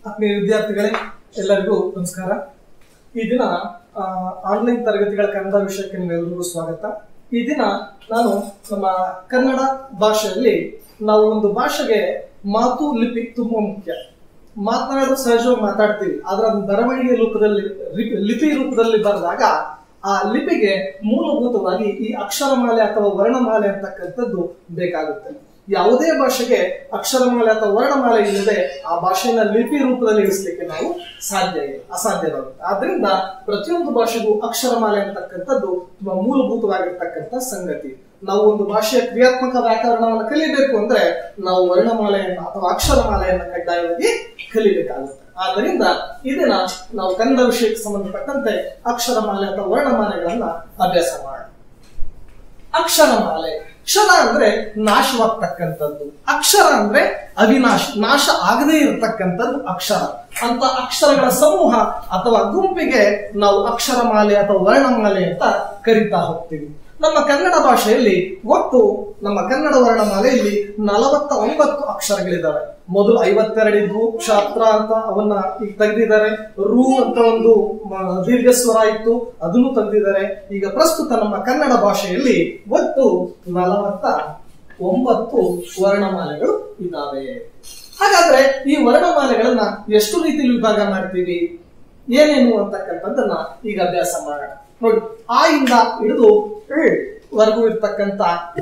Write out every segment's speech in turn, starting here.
ಆತ್ಮೀಯ ವಿದ್ಯಾರ್ಥಿಗಳೇ ಎಲ್ಲರಿಗೂ ನಮಸ್ಕಾರ ಈ ದಿನ ಆನ್ಲೈನ್ ತರಗತಿಗಳ ಕನ್ನಡ ವಿಷಯಕ್ಕೆ ನಿಮ್ಮೆಲ್ಲರಿಗೂ ಸ್ವಾಗತ ಈ ದಿನ ನಾನು ನಮ್ಮ ಕನ್ನಡ ಭಾಷೆಯಲ್ಲಿ ನಾವು ಒಂದು ಭಾಷೆಗೆ ಮಾತು ಲಿಪಿ ತುಂಬಾ ಮುಖ್ಯ ಮಾತನಾಡೋದು ಸಹಜವಾಗಿ ಮಾತಾಡ್ತೀವಿ ಆದ್ರೆ ಅದನ್ನ ಬರವಣಿಗೆ ರೂಪದಲ್ಲಿ ಲಿಪಿ- ಲಿಪಿ ರೂಪದಲ್ಲಿ ಬರೆದಾಗ ಆ ಲಿಪಿಗೆ ಮೂಲಭೂತವಾಗಿ ಈ ಅಕ್ಷರಮಾಲೆ ಅಥವಾ ವರ್ಣಮಾಲೆ ಅಂತಕ್ಕಂಥದ್ದು ಬೇಕಾಗುತ್ತೆ ಯಾವುದೇ ಭಾಷೆಗೆ ಅಕ್ಷರಮಾಲೆ ಅಥವಾ ವರ್ಣಮಾಲೆ ಇಲ್ಲದೆ ಆ ಭಾಷೆಯನ್ನ ಲಿಪಿ ರೂಪದಲ್ಲಿ ಇರಿಸಲಿಕ್ಕೆ ನಾವು ಸಾಧ್ಯ ಇಲ್ಲ ಅಸಾಧ್ಯವಾಗುತ್ತೆ ಆದ್ರಿಂದ ಪ್ರತಿಯೊಂದು ಭಾಷೆಗೂ ಅಕ್ಷರಮಾಲೆ ಅಂತಕ್ಕಂಥದ್ದು ತುಂಬಾ ಮೂಲಭೂತವಾಗಿರ್ತಕ್ಕಂಥ ಸಂಗತಿ ನಾವು ಒಂದು ಭಾಷೆಯ ಕ್ರಿಯಾತ್ಮಕ ವ್ಯಾಕರಣವನ್ನು ಕಲಿಬೇಕು ಅಂದ್ರೆ ನಾವು ವರ್ಣಮಾಲೆಯನ್ನ ಅಥವಾ ಅಕ್ಷರಮಾಲೆಯನ್ನ ಕಡ್ಡಾಯವಾಗಿ ಕಲಿಬೇಕಾಗುತ್ತೆ ಆದ್ದರಿಂದ ಇದನ್ನ ನಾವು ಕನ್ನಡ ವಿಷಯಕ್ಕೆ ಸಂಬಂಧಪಟ್ಟಂತೆ ಅಕ್ಷರಮಾಲೆ ಅಥವಾ ವರ್ಣಮಾಲೆಗಳನ್ನ ಅಭ್ಯಾಸ ಮಾಡೋಣ ಅಕ್ಷರಮಾಲೆ ಕ್ಷರ ಅಂದ್ರೆ ನಾಶವಾಗ್ತಕ್ಕಂಥದ್ದು ಅಕ್ಷರ ಅಂದ್ರೆ ಅವಿನಾಶ ನಾಶ ಆಗದೇ ಇರತಕ್ಕಂಥದ್ದು ಅಕ್ಷರ ಅಂತ ಅಕ್ಷರಗಳ ಸಮೂಹ ಅಥವಾ ಗುಂಪಿಗೆ ನಾವು ಅಕ್ಷರಮಾಲೆ ಅಥವಾ ವರ್ಣಮಾಲೆ ಅಂತ ಕರಿತಾ ಹೋಗ್ತೀವಿ ನಮ್ಮ ಕನ್ನಡ ಭಾಷೆಯಲ್ಲಿ ಒಟ್ಟು ನಮ್ಮ ಕನ್ನಡ ವರ್ಣಮಾಲೆಯಲ್ಲಿ ನಲವತ್ತ ಒಂಬತ್ತು ಅಕ್ಷರಗಳಿದ್ದಾವೆ ಮೊದಲು ಐವತ್ತೆರಡಿದ್ವು ಕ್ಷಾತ್ರ ಅಂತ ಅವನ್ನ ಈಗ ತೆಗೆದಿದ್ದಾರೆ ರು ಅಂತ ಒಂದು ಮ- ದೀರ್ಘ ಸ್ವರ ಇತ್ತು ಅದನ್ನು ತೆಗೆದಿದ್ದಾರೆ ಈಗ ಪ್ರಸ್ತುತ ನಮ್ಮ ಕನ್ನಡ ಭಾಷೆಯಲ್ಲಿ ಒಟ್ಟು ನಲವತ್ತ ಒಂಬತ್ತು ವರ್ಣಮಾಲೆಗಳು ಇದ್ದಾವೆ ಹಾಗಾದ್ರೆ ಈ ವರ್ಣಮಾಲೆಗಳನ್ನ ಎಷ್ಟು ರೀತಿಯಲ್ಲಿ ವಿಭಾಗ ಮಾಡ್ತೀವಿ ಏನೇನು ಅಂತಕ್ಕಂಥದ್ದನ್ನ ಈಗ ಅಭ್ಯಾಸ ಮಾಡೋಣ ನೋಡಿ ಆ ಇಂದ ಹಿಡಿದು ಳ್ ವರೆಗೂ ಇರ್ತಕ್ಕಂಥ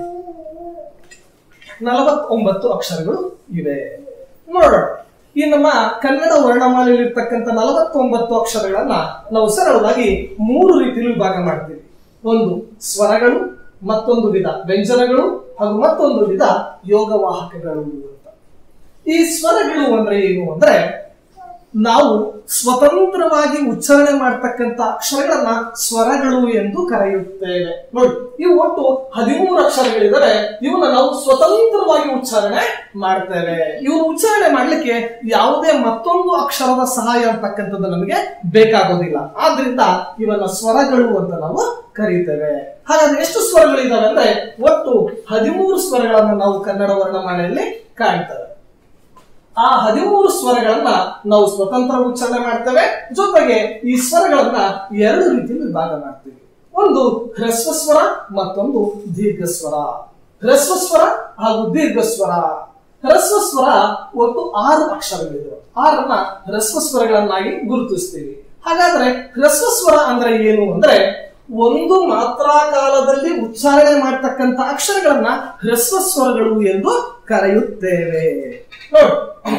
ನಲವತ್ತೊಂಬತ್ತು ಅಕ್ಷರಗಳು ಇವೆ ನೋಡೋಣ ಈ ನಮ್ಮ ಕನ್ನಡ ವರ್ಣಮಾಲೆಯಲ್ಲಿ ಇರ್ತಕ್ಕಂಥ ನಲವತ್ತೊಂಬತ್ತು ಅಕ್ಷರಗಳನ್ನ ನಾವು ಸರಳವಾಗಿ ಮೂರು ರೀತಿಯಲ್ಲಿ ವಿಭಾಗ ಮಾಡ್ತೀವಿ ಒಂದು ಸ್ವರಗಳು ಮತ್ತೊಂದು ವಿಧ ವ್ಯಂಜನಗಳು ಹಾಗೂ ಮತ್ತೊಂದು ವಿಧ ಯೋಗವಾಹಕಗಳು ಅಂತ ಈ ಸ್ವರಗಳು ಅಂದ್ರೆ ಏನು ಅಂದ್ರೆ ನಾವು ಸ್ವತಂತ್ರವಾಗಿ ಉಚ್ಚಾರಣೆ ಮಾಡ್ತಕ್ಕಂಥ ಅಕ್ಷರಗಳನ್ನ ಸ್ವರಗಳು ಎಂದು ಕರೆಯುತ್ತೇವೆ ನೋಡಿ ಇವು ಒಟ್ಟು ಹದಿಮೂರು ಅಕ್ಷರಗಳಿದ್ದಾರೆ ಇವನ್ನ ನಾವು ಸ್ವತಂತ್ರವಾಗಿ ಉಚ್ಚಾರಣೆ ಮಾಡ್ತೇವೆ ಇವು ಉಚ್ಚಾರಣೆ ಮಾಡ್ಲಿಕ್ಕೆ ಯಾವುದೇ ಮತ್ತೊಂದು ಅಕ್ಷರದ ಸಹಾಯ ಅಂತಕ್ಕಂಥದ್ದು ನಮಗೆ ಬೇಕಾಗೋದಿಲ್ಲ ಆದ್ರಿಂದ ಇವನ್ನ ಸ್ವರಗಳು ಅಂತ ನಾವು ಕರೀತೇವೆ ಹಾಗಾದ್ರೆ ಎಷ್ಟು ಸ್ವರಗಳಿದಾವೆ ಅಂದ್ರೆ ಒಟ್ಟು ಹದಿಮೂರು ಸ್ವರಗಳನ್ನ ನಾವು ಕನ್ನಡ ವರ್ಣಮಾಲೆಯಲ್ಲಿ ಕಾಣ್ತೇವೆ ಆ ಹದಿಮೂರು ಸ್ವರಗಳನ್ನ ನಾವು ಸ್ವತಂತ್ರ ಉಚ್ಚಾರಣೆ ಮಾಡ್ತೇವೆ ಜೊತೆಗೆ ಈ ಸ್ವರಗಳನ್ನ ಎರಡು ರೀತಿಯಲ್ಲಿ ವಿಭಾಗ ಮಾಡ್ತೀವಿ ಒಂದು ಹ್ರಸ್ವ ಸ್ವರ ಮತ್ತೊಂದು ದೀರ್ಘ ಸ್ವರ ಹ್ರಸ್ವ ಸ್ವರ ಹಾಗೂ ದೀರ್ಘ ಸ್ವರ ಹ್ರಸ್ವ ಸ್ವರ ಒಟ್ಟು ಆರು ಅಕ್ಷರಗಳಿವೆ ಆರನ್ನ ಹ್ರಸ್ವ ಸ್ವರಗಳನ್ನಾಗಿ ಗುರುತಿಸ್ತೀವಿ ಹಾಗಾದ್ರೆ ಹ್ರಸ್ವ ಸ್ವರ ಅಂದ್ರೆ ಏನು ಅಂದ್ರೆ ಒಂದು ಮಾತ್ರಾ ಕಾಲದಲ್ಲಿ ಉಚ್ಚಾರಣೆ ಮಾಡ್ತಕ್ಕಂಥ ಅಕ್ಷರಗಳನ್ನ ಹ್ರಸ್ವ ಸ್ವರಗಳು ಎಂದು ಕರೆಯುತ್ತೇವೆ ನೋಡಿ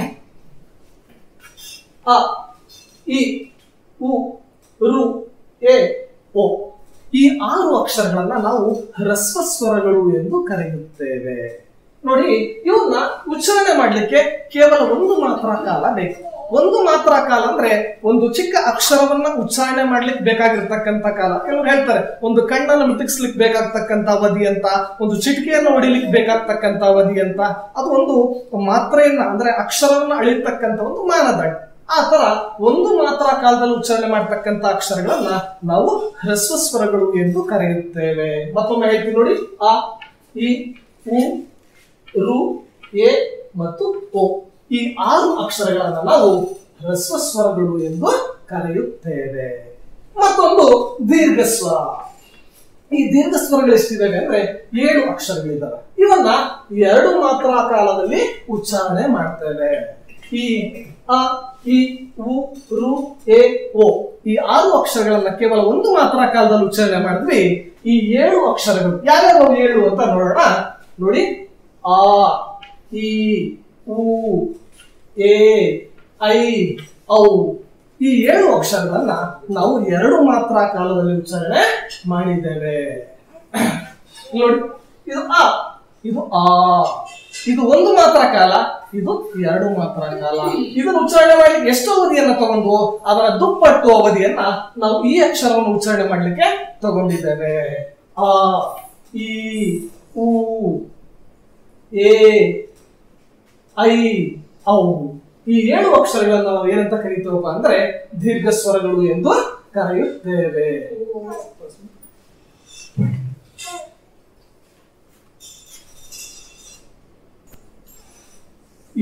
ಅ ಇ ಉ ರು ಎ ಓ ಈ ಆರು ಅಕ್ಷರಗಳನ್ನ ನಾವು ಹ್ರಸ್ವ ಸ್ವರಗಳು ಎಂದು ಕರೆಯುತ್ತೇವೆ ನೋಡಿ ಇವನ್ನ ಉಚ್ಚಾರಣೆ ಮಾಡ್ಲಿಕ್ಕೆ ಕೇವಲ ಒಂದು ಮಾತ್ರ ಕಾಲ ಬೇಕು ಒಂದು ಮಾತ್ರ ಕಾಲ ಅಂದ್ರೆ ಒಂದು ಚಿಕ್ಕ ಅಕ್ಷರವನ್ನ ಉಚ್ಚಾರಣೆ ಮಾಡ್ಲಿಕ್ಕೆ ಬೇಕಾಗಿರ್ತಕ್ಕಂಥ ಕಾಲ ಕೆಲವರು ಹೇಳ್ತಾರೆ ಒಂದು ಕಣ್ಣನ್ನು ಮಿಟುಕಿಸ್ಲಿಕ್ಕೆ ಬೇಕಾಗ್ತಕ್ಕಂಥ ಅವಧಿ ಅಂತ ಒಂದು ಚಿಟಿಕೆಯನ್ನು ಹೊಡಿಲಿಕ್ಕೆ ಬೇಕಾಗ್ತಕ್ಕಂಥ ಅವಧಿ ಅಂತ ಅದು ಒಂದು ಮಾತ್ರೆಯನ್ನ ಅಂದ್ರೆ ಅಕ್ಷರವನ್ನ ಅಳಿರ್ತಕ್ಕಂಥ ಒಂದು ಮಾನದಂಡ ಆ ತರ ಒಂದು ಮಾತ್ರ ಕಾಲದಲ್ಲಿ ಉಚ್ಚಾರಣೆ ಮಾಡ್ತಕ್ಕಂಥ ಅಕ್ಷರಗಳನ್ನ ನಾವು ಹ್ರಸ್ವ ಸ್ವರಗಳು ಎಂದು ಕರೆಯುತ್ತೇವೆ ಮತ್ತೊಮ್ಮೆ ಹೇಳ್ತೀನಿ ನೋಡಿ ಆ ಇ ಉ ರು ಎ ಮತ್ತು ಓ ಈ ಆರು ಅಕ್ಷರಗಳನ್ನ ನಾವು ಹ್ರಸ್ವ ಸ್ವರಗಳು ಎಂದು ಕರೆಯುತ್ತೇವೆ ಮತ್ತೊಂದು ದೀರ್ಘ ಸ್ವರ ಈ ದೀರ್ಘ ಸ್ವರಗಳು ಎಷ್ಟಿದ್ದಾವೆ ಅಂದ್ರೆ ಏಳು ಅಕ್ಷರಗಳಿದ್ದಾವೆ ಇವನ್ನ ಎರಡು ಮಾತ್ರ ಕಾಲದಲ್ಲಿ ಉಚ್ಚಾರಣೆ ಮಾಡ್ತೇವೆ ಈ ಅ ಇ ಉ ರು ಎ ಓ ಈ ಆರು ಅಕ್ಷರಗಳನ್ನ ಕೇವಲ ಒಂದು ಮಾತ್ರ ಕಾಲದಲ್ಲಿ ಉಚ್ಚಾರಣೆ ಮಾಡಿದ್ವಿ ಈ ಏಳು ಅಕ್ಷರಗಳು ಯಾವ್ಯಾವ ಏಳು ಅಂತ ನೋಡೋಣ ನೋಡಿ ಆ ಇ ಉ ಎ ಐ ಔ ಈ ಏಳು ಅಕ್ಷರಗಳನ್ನ ನಾವು ಎರಡು ಮಾತ್ರ ಕಾಲದಲ್ಲಿ ಉಚ್ಚಾರಣೆ ಮಾಡಿದ್ದೇವೆ ನೋಡಿ ಇದು ಆ ಇದು ಆ ಇದು ಒಂದು ಮಾತ್ರ ಕಾಲ ಇದು ಎರಡು ಮಾತ್ರ ಕಾಲ ಇದನ್ನು ಉಚ್ಚಾರಣೆ ಮಾಡ್ಲಿಕ್ಕೆ ಎಷ್ಟು ಅವಧಿಯನ್ನ ತಗೊಂಡು ಅದರ ದುಪ್ಪಟ್ಟು ಅವಧಿಯನ್ನ ನಾವು ಈ ಅಕ್ಷರವನ್ನು ಉಚ್ಚಾರಣೆ ಮಾಡ್ಲಿಕ್ಕೆ ತಗೊಂಡಿದ್ದೇವೆ ಆ ಇ ಉ ಎ ಐ ಔ ಈ ಏಳು ಅಕ್ಷರಗಳನ್ನ ನಾವು ಏನಂತ ಕರೀತೇವಪ್ಪ ಅಂದ್ರೆ ದೀರ್ಘ ಸ್ವರಗಳು ಎಂದು ಕರೆಯುತ್ತೇವೆ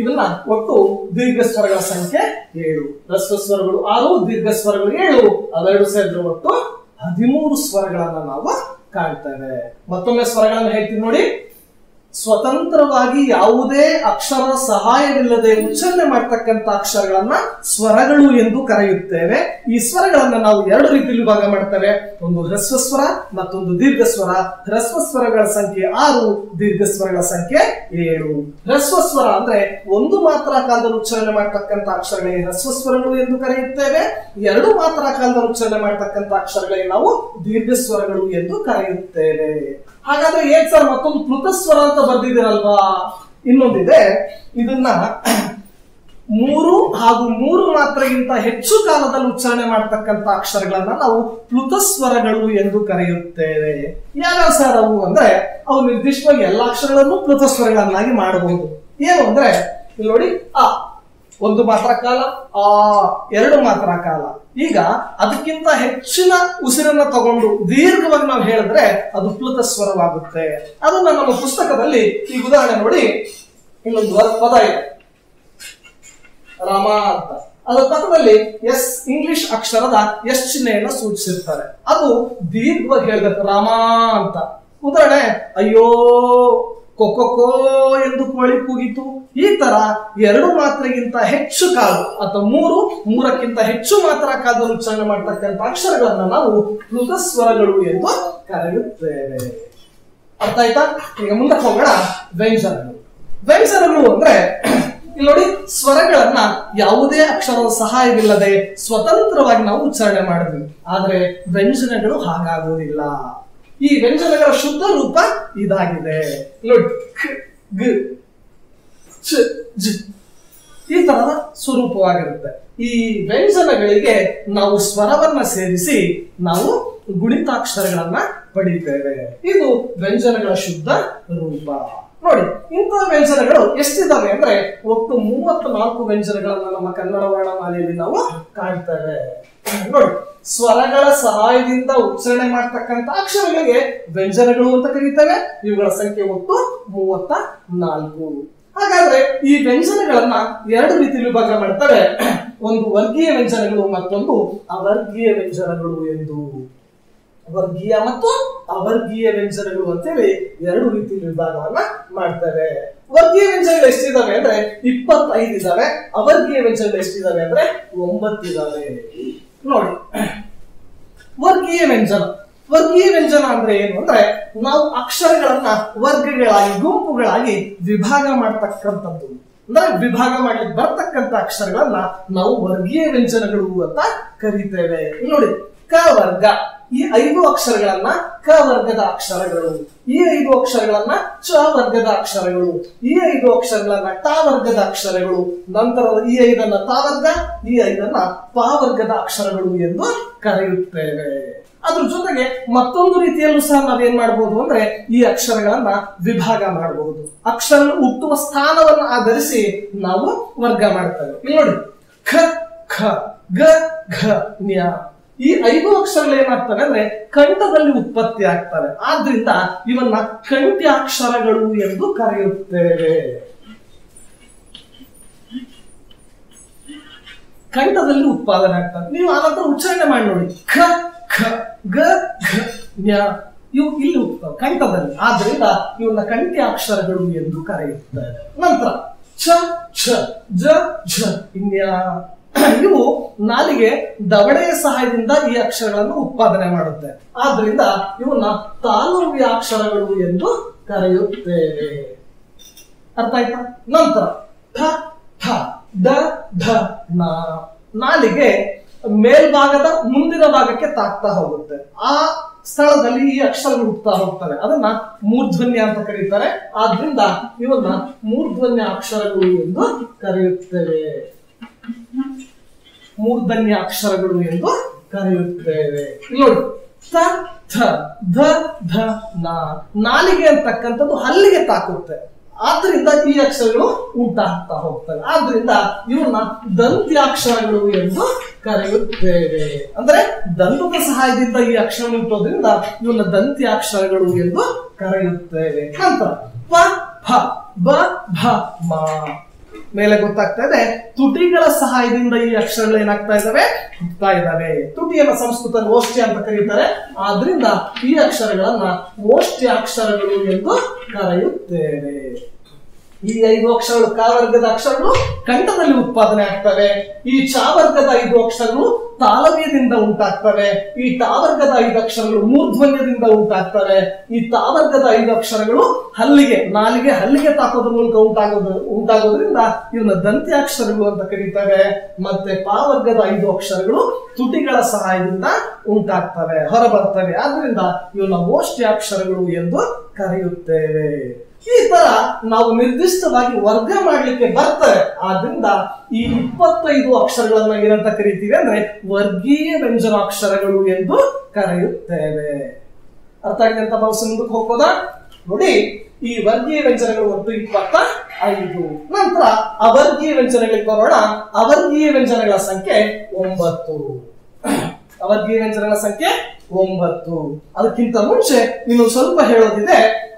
ಇದನ್ನ ಒಟ್ಟು ದೀರ್ಘ ಸ್ವರಗಳ ಸಂಖ್ಯೆ ಏಳು ಹ್ರಸ್ವ ಸ್ವರಗಳು ಆರು ದೀರ್ಘ ಸ್ವರಗಳು ಏಳು ಅವೆರಡು ಸೇರಿದ್ರೆ ಒಟ್ಟು ಹದಿಮೂರು ಸ್ವರಗಳನ್ನ ನಾವು ಕಾಣ್ತೇವೆ ಮತ್ತೊಮ್ಮೆ ಸ್ವರಗಳನ್ನು ಹೇಳ್ತೀನಿ ನೋಡಿ ಸ್ವತಂತ್ರವಾಗಿ ಯಾವುದೇ ಅಕ್ಷರ ಸಹಾಯವಿಲ್ಲದೆ ಉಚ್ಚಾರಣೆ ಮಾಡ್ತಕ್ಕಂಥ ಅಕ್ಷರಗಳನ್ನ ಸ್ವರಗಳು ಎಂದು ಕರೆಯುತ್ತೇವೆ ಈ ಸ್ವರಗಳನ್ನ ನಾವು ಎರಡು ರೀತಿಯಲ್ಲಿ ವಿಭಾಗ ಮಾಡ್ತೇವೆ ಒಂದು ಹ್ರಸ್ವ ಸ್ವರ ಮತ್ತೊಂದು ದೀರ್ಘ ಸ್ವರ ಹ್ರಸ್ವ ಸ್ವರಗಳ ಸಂಖ್ಯೆ ಆರು ದೀರ್ಘ ಸ್ವರಗಳ ಸಂಖ್ಯೆ ಏಳು ಹ್ರಸ್ವ ಸ್ವರ ಅಂದ್ರೆ ಒಂದು ಮಾತ್ರ ಕಾಲದಲ್ಲಿ ಉಚ್ಚಾರಣೆ ಮಾಡ್ತಕ್ಕಂಥ ಅಕ್ಷರಗಳಿಗೆ ಹ್ರಸ್ವ ಸ್ವರಗಳು ಎಂದು ಕರೆಯುತ್ತೇವೆ ಎರಡು ಮಾತ್ರ ಕಾಲದಲ್ಲಿ ಉಚ್ಚಾರಣೆ ಮಾಡ್ತಕ್ಕಂಥ ಅಕ್ಷರಗಳಿಗೆ ನಾವು ದೀರ್ಘ ಸ್ವರಗಳು ಎಂದು ಕರೆಯುತ್ತೇವೆ ಹಾಗಾದ್ರೆ ಏನ್ ಸರ್ ಮತ್ತೊಂದು ಪ್ಲುತ ಸ್ವರ ಅಂತ ಬರ್ದಿದ್ದೀರಲ್ವಾ ಇನ್ನೊಂದಿದೆ ಇದನ್ನ ಮೂರು ಹಾಗೂ ಮೂರು ಮಾತ್ರೆಗಿಂತ ಹೆಚ್ಚು ಕಾಲದಲ್ಲಿ ಉಚ್ಚಾರಣೆ ಮಾಡ್ತಕ್ಕಂಥ ಅಕ್ಷರಗಳನ್ನ ನಾವು ಪ್ಲುತ ಸ್ವರಗಳು ಎಂದು ಕರೆಯುತ್ತೇವೆ ಯಾವ್ಯಾವ ಸರ್ ಅವು ಅಂದ್ರೆ ಅವು ನಿರ್ದಿಷ್ಟವಾಗಿ ಎಲ್ಲ ಅಕ್ಷರಗಳನ್ನು ಪ್ಲುತ ಸ್ವರಗಳನ್ನಾಗಿ ಮಾಡಬಹುದು ಏನು ಅಂದ್ರೆ ಇಲ್ಲಿ ನೋಡಿ ಆ ಒಂದು ಮಾತ್ರ ಕಾಲ ಆ ಎರಡು ಮಾತ್ರ ಕಾಲ ಈಗ ಅದಕ್ಕಿಂತ ಹೆಚ್ಚಿನ ಉಸಿರನ್ನ ತಗೊಂಡು ದೀರ್ಘವಾಗಿ ನಾವು ಹೇಳಿದ್ರೆ ಅದು ಪ್ಲುತ ಸ್ವರವಾಗುತ್ತೆ ಅದನ್ನ ನಮ್ಮ ಪುಸ್ತಕದಲ್ಲಿ ಈ ಉದಾಹರಣೆ ನೋಡಿ ಇನ್ನೊಂದು ವರ- ಪದ ಇದೆ ರಾಮ ಅಂತ ಅದರ ಪಕ್ಕದಲ್ಲಿ ಎಸ್ ಇಂಗ್ಲಿಷ್ ಅಕ್ಷರದ ಎಸ್ ಚಿಹ್ನೆಯನ್ನ ಸೂಚಿಸಿರ್ತಾರೆ ಅದು ದೀರ್ಘವಾಗಿ ಹೇಳ್ಬೇಕು ರಾಮ ಅಂತ ಉದಾಹರಣೆ ಅಯ್ಯೋ ಕೊಕ್ಕೋ ಎಂದು ಕೋಳಿ ಕೂಗಿತು ಈ ತರ ಎರಡು ಮಾತ್ರೆಗಿಂತ ಹೆಚ್ಚು ಕಾಲು ಅಥವಾ ಮೂರು ಮೂರಕ್ಕಿಂತ ಹೆಚ್ಚು ಮಾತ್ರ ಕಾಲದಲ್ಲಿ ಉಚ್ಚಾರಣೆ ಮಾಡ್ತಕ್ಕಂಥ ಅಕ್ಷರಗಳನ್ನ ನಾವು ಪ್ಲುತ ಸ್ವರಗಳು ಎಂದು ಕರೆಯುತ್ತೇವೆ ಅರ್ಥ ಆಯ್ತಾ ಈಗ ಮುಂದಕ್ಕೆ ಹೋಗೋಣ ವ್ಯಂಜನಗಳು ವ್ಯಂಜನಗಳು ಅಂದ್ರೆ ಇಲ್ಲಿ ನೋಡಿ ಸ್ವರಗಳನ್ನ ಯಾವುದೇ ಅಕ್ಷರದ ಸಹಾಯವಿಲ್ಲದೆ ಸ್ವತಂತ್ರವಾಗಿ ನಾವು ಉಚ್ಚಾರಣೆ ಮಾಡಿದ್ವಿ ಆದ್ರೆ ವ್ಯಂಜನಗಳು ಹಾಗಾಗುವುದಿಲ್ಲ ಈ ವ್ಯಂಜನಗಳ ಶುದ್ಧ ರೂಪ ಇದಾಗಿದೆ ಇಲ್ಲಿ ನೋಡಿ ಖ, ಗ್, ಚ, ಜ. ಈ ತರದ ಸ್ವರೂಪವಾಗಿರುತ್ತೆ ಈ ವ್ಯಂಜನಗಳಿಗೆ ನಾವು ಸ್ವರವನ್ನ ಸೇರಿಸಿ ನಾವು ಗುಣಿತಾಕ್ಷರಗಳನ್ನ ಪಡಿತೇವೆ ಇದು ವ್ಯಂಜನಗಳ ಶುದ್ಧ ರೂಪ ನೋಡಿ ಇಂತಹ ವ್ಯಂಜನಗಳು ಎಷ್ಟಿದಾವೆ ಅಂದ್ರೆ ಒಟ್ಟು ಮೂವತ್ತು ನಾಲ್ಕು ವ್ಯಂಜನಗಳನ್ನ ನಮ್ಮ ಕನ್ನಡ ವರ್ಣಮಾಲೆಯಲ್ಲಿ ನಾವು ಕಾಣ್ತೇವೆ ನೋಡಿ ಸ್ವರಗಳ ಸಹಾಯದಿಂದ ಉಚ್ಚಾರಣೆ ಮಾಡ್ತಕ್ಕಂಥ ಅಕ್ಷರಗಳಿಗೆ ವ್ಯಂಜನಗಳು ಅಂತ ಕರೀತೇವೆ ಇವುಗಳ ಸಂಖ್ಯೆ ಒಟ್ಟು ಮೂವತ್ತ ನಾಲ್ಕು ಹಾಗಾದ್ರೆ ಈ ವ್ಯಂಜನಗಳನ್ನ ಎರಡು ರೀತಿಯಲ್ಲಿ ವಿಭಾಗ ಮಾಡ್ತಾರೆ ಒಂದು ವರ್ಗೀಯ ವ್ಯಂಜನಗಳು ಮತ್ತೊಂದು ಅವರ್ಗೀಯ ವ್ಯಂಜನಗಳು ಎಂದು ವರ್ಗೀಯ ಮತ್ತು ಅವರ್ಗೀಯ ವ್ಯಂಜನಗಳು ಅಂತೇಳಿ ಎರಡು ರೀತಿಯಲ್ಲಿ ವಿಭಾಗವನ್ನ ಮಾಡ್ತೇವೆ ವರ್ಗೀಯ ವ್ಯಂಜನಗಳು ಎಷ್ಟಿದಾವೆ ಅಂದ್ರೆ ಇಪ್ಪತ್ತೈದು ಇದಾವೆ ಅವರ್ಗೀಯ ವ್ಯಂಜನಗಳು ಎಷ್ಟಿದಾವೆ ಅಂದ್ರೆ ಒಂಬತ್ತಿದಾವೆ ನೋಡಿ ವರ್ಗೀಯ ವ್ಯಂಜನ ವರ್ಗೀಯ ವ್ಯಂಜನ ಅಂದ್ರೆ ಏನು ಅಂದ್ರೆ ನಾವು ಅಕ್ಷರಗಳನ್ನ ವರ್ಗಗಳಾಗಿ ಗುಂಪುಗಳಾಗಿ ವಿಭಾಗ ಮಾಡ್ತಕ್ಕಂಥದ್ದು ಅಂದ್ರೆ ವಿಭಾಗ ಮಾಡ್ಲಿಕ್ಕೆ ಬರ್ತಕ್ಕಂಥ ಅಕ್ಷರಗಳನ್ನ ನಾವು ವರ್ಗೀಯ ವ್ಯಂಜನಗಳು ಅಂತ ಕರಿತೇವೆ ಇಲ್ಲಿ ನೋಡಿ ಕ ವರ್ಗ ಈ ಐದು ಅಕ್ಷರಗಳನ್ನ ಕ ವರ್ಗದ ಅಕ್ಷರಗಳು ಈ ಐದು ಅಕ್ಷರಗಳನ್ನ ಚ ವರ್ಗದ ಅಕ್ಷರಗಳು ಈ ಐದು ಅಕ್ಷರಗಳನ್ನ ಟ ವರ್ಗದ ಅಕ್ಷರಗಳು ನಂತರ ಈ ಐದನ್ನ ತ ವರ್ಗ ಈ ಐದನ್ನ ಪ ವರ್ಗದ ಅಕ್ಷರಗಳು ಎಂದು ಕರೆಯುತ್ತೇವೆ ಅದ್ರ ಜೊತೆಗೆ ಮತ್ತೊಂದು ರೀತಿಯಲ್ಲೂ ಸಹ ನಾವೇನ್ ಮಾಡಬಹುದು ಅಂದ್ರೆ ಈ ಅಕ್ಷರಗಳನ್ನ ವಿಭಾಗ ಮಾಡಬಹುದು ಅಕ್ಷರ ಹುಟ್ಟುವ ಸ್ಥಾನವನ್ನು ಆಧರಿಸಿ ನಾವು ವರ್ಗ ಮಾಡ್ತೇವೆ ಇಲ್ಲಿ ನೋಡಿ ಖ ಖ ಗ ಘ ನ್ಯ ಈ ಐದು ಅಕ್ಷರಗಳು ಏನಾಗ್ತವೆ ಅಂದ್ರೆ ಕಂಠದಲ್ಲಿ ಉತ್ಪತ್ತಿ ಆಗ್ತವೆ ಆದ್ರಿಂದ ಇವನ್ನ ಕಂಠ್ಯಾಕ್ಷರಗಳು ಎಂದು ಕರೆಯುತ್ತೇವೆ ಕಂಠದಲ್ಲಿ ಉತ್ಪಾದನೆ ಆಗ್ತವೆ ನೀವು ಆನಂತರ ಉಚ್ಚಾರಣೆ ಮಾಡಿ ನೋಡಿ ಖ ಖ ಗ ಘ ನ್ಯ ಇವು ಇಲ್ಲಿ ಉತ್ಪವ ಕಂಠದಲ್ಲಿ ಆದ್ರಿಂದ ಇವನ್ನ ಕಂಠ್ಯಾಕ್ಷರಗಳು ಎಂದು ಕರೆಯುತ್ತಾರೆ ನಂತರ ಛ ಛ ಜ ಝ ಇನ್ಯ ಇವು ನಾಲಿಗೆ ದವಡೆಯ ಸಹಾಯದಿಂದ ಈ ಅಕ್ಷರಗಳನ್ನು ಉತ್ಪಾದನೆ ಮಾಡುತ್ತೆ ಆದ್ರಿಂದ ಇವನ್ನ ತಾಲವ್ಯ ಅಕ್ಷರಗಳು ಎಂದು ಕರೆಯುತ್ತೇವೆ ಅರ್ಥ ಆಯ್ತಾ ನಂತರ ಠ ಠ ಡ ಢ ನ ನಾಲಿಗೆ ಮೇಲ್ಭಾಗದ ಮುಂದಿನ ಭಾಗಕ್ಕೆ ತಾಕ್ತಾ ಹೋಗುತ್ತೆ ಆ ಸ್ಥಳದಲ್ಲಿ ಈ ಅಕ್ಷರಗಳು ಹುಟ್ಟುತ್ತಾ ಹೋಗ್ತವೆ ಅದನ್ನ ಮೂರ್ಧ್ವನ್ಯ ಅಂತ ಕರೀತಾರೆ ಆದ್ರಿಂದ ಇವನ್ನ ಮೂರ್ಧ್ವನ್ಯ ಅಕ್ಷರಗಳು ಎಂದು ಕರೆಯುತ್ತೇವೆ ಮೂರ್ಧನ್ಯ ಅಕ್ಷರಗಳು ಎಂದು ಕರೆಯುತ್ತೇವೆ ಇಲ್ಲಿ ನೋಡಿ ತ ಥ ಧ ಧ ನ ನಾಲಿಗೆ ಅಂತಕ್ಕಂಥದ್ದು ಹಲ್ಲಿಗೆ ತಾಕುತ್ತೆ ಆದ್ರಿಂದ ಈ ಅಕ್ಷರಗಳು ಉಂಟಾಗ್ತಾ ಹೋಗ್ತವೆ ಆದ್ರಿಂದ ಇವನ್ನ ದಂತ್ಯಾಕ್ಷರಗಳು ಎಂದು ಕರೆಯುತ್ತೇವೆ ಅಂದ್ರೆ ದಂತದ ಸಹಾಯದಿಂದ ಈ ಅಕ್ಷರ ಹುಟ್ಟೋದ್ರಿಂದ ಇವನ್ನ ದಂತ್ಯಾಕ್ಷರಗಳು ಎಂದು ಕರೆಯುತ್ತೇವೆ ನಂತರ ಪ ಫ ಬ ಭ ಮ ಮೇಲೆ ಗೊತ್ತಾಗ್ತಾ ಇದೆ ತುಟಿಗಳ ಸಹಾಯದಿಂದ ಈ ಅಕ್ಷರಗಳು ಏನಾಗ್ತಾ ಇದಾವೆ ಹುಟ್ಟುತ್ತಾ ಇದಾವೆ ತುಟಿಯನ್ನ ಸಂಸ್ಕೃತದಲ್ಲಿ ಓಷ್ಟ್ಯ ಅಂತ ಕರೀತಾರೆ ಆದ್ರಿಂದ ಈ ಅಕ್ಷರಗಳನ್ನ ಓಷ್ಟ್ಯ ಅಕ್ಷರಗಳು ಎಂದು ಕರೆಯುತ್ತೇವೆ ಈ ಐದು ಅಕ್ಷರಗಳು ಕ ವರ್ಗದ ಅಕ್ಷರಗಳು ಕಂಠದಲ್ಲಿ ಉತ್ಪಾದನೆ ಆಗ್ತವೆ ಈ ಚ ವರ್ಗದ ಐದು ಅಕ್ಷರಗಳು ತಾಲವ್ಯದಿಂದ ಉಂಟಾಗ್ತವೆ ಈ ಟ ವರ್ಗದ ಐದು ಅಕ್ಷರಗಳು ಮೂರ್ಧ್ವನ್ಯದಿಂದ ಉಂಟಾಗ್ತವೆ ಈ ತ ವರ್ಗದ ಐದು ಅಕ್ಷರಗಳು ಹಲ್ಲಿಗೆ ನಾಲಿಗೆ ಹಲ್ಲಿಗೆ ತಾಕೋದ್ರ ಮೂಲಕ ಉಂಟಾಗೋದು ಉಂಟಾಗೋದ್ರಿಂದ ಇವನ್ನ ದಂತ್ಯಾಕ್ಷರಗಳು ಅಂತ ಕರೀತಾರೆ ಮತ್ತೆ ಪ ವರ್ಗದ ಐದು ಅಕ್ಷರಗಳು ತುಟಿಗಳ ಸಹಾಯದಿಂದ ಉಂಟಾಗ್ತವೆ ಹೊರಬರ್ತವೆ ಆದ್ರಿಂದ ಇವನ್ನ ಮೋಷ್ಟ್ಯಾಕ್ಷರಗಳು ಎಂದು ಕರೆಯುತ್ತೇವೆ ಈ ತರ ನಾವು ನಿರ್ದಿಷ್ಟವಾಗಿ ವರ್ಗ ಮಾಡ್ಲಿಕ್ಕೆ ಬರ್ತವೆ ಆದ್ರಿಂದ ಈ ಇಪ್ಪತ್ತೈದು ಅಕ್ಷರಗಳನ್ನ ಏನಂತ ಕರಿತೀವಿ ಅಂದ್ರೆ ವರ್ಗೀಯ ವ್ಯಂಜನಾಕ್ಷರಗಳು ಎಂದು ಕರೆಯುತ್ತೇವೆ ಅರ್ಥ ಆಗಿದೆ ಅಂತ ಭಾವಿಸಿ ಮುಂದಕ್ಕೆ ಹೋಗ್ಬೋದಾ ನೋಡಿ ಈ ವರ್ಗೀಯ ವ್ಯಂಜನಗಳು ಒಟ್ಟು ಇಪ್ಪತ್ತ ಐದು ನಂತರ ಅವರ್ಗೀಯ ವ್ಯಂಜನಗಳಿಗೆ ಬರೋಣ ಅವರ್ಗೀಯ ವ್ಯಂಜನಗಳ ಸಂಖ್ಯೆ ಒಂಬತ್ತು ಅವರ್ಗೀಯ ವ್ಯಂಜನಗಳ ಸಂಖ್ಯೆ ಒಂಬತ್ತು ಅದಕ್ಕಿಂತ ಮುಂಚೆ ಇನ್ನು ಸ್ವಲ್ಪ ಹೇಳೋದಿದೆ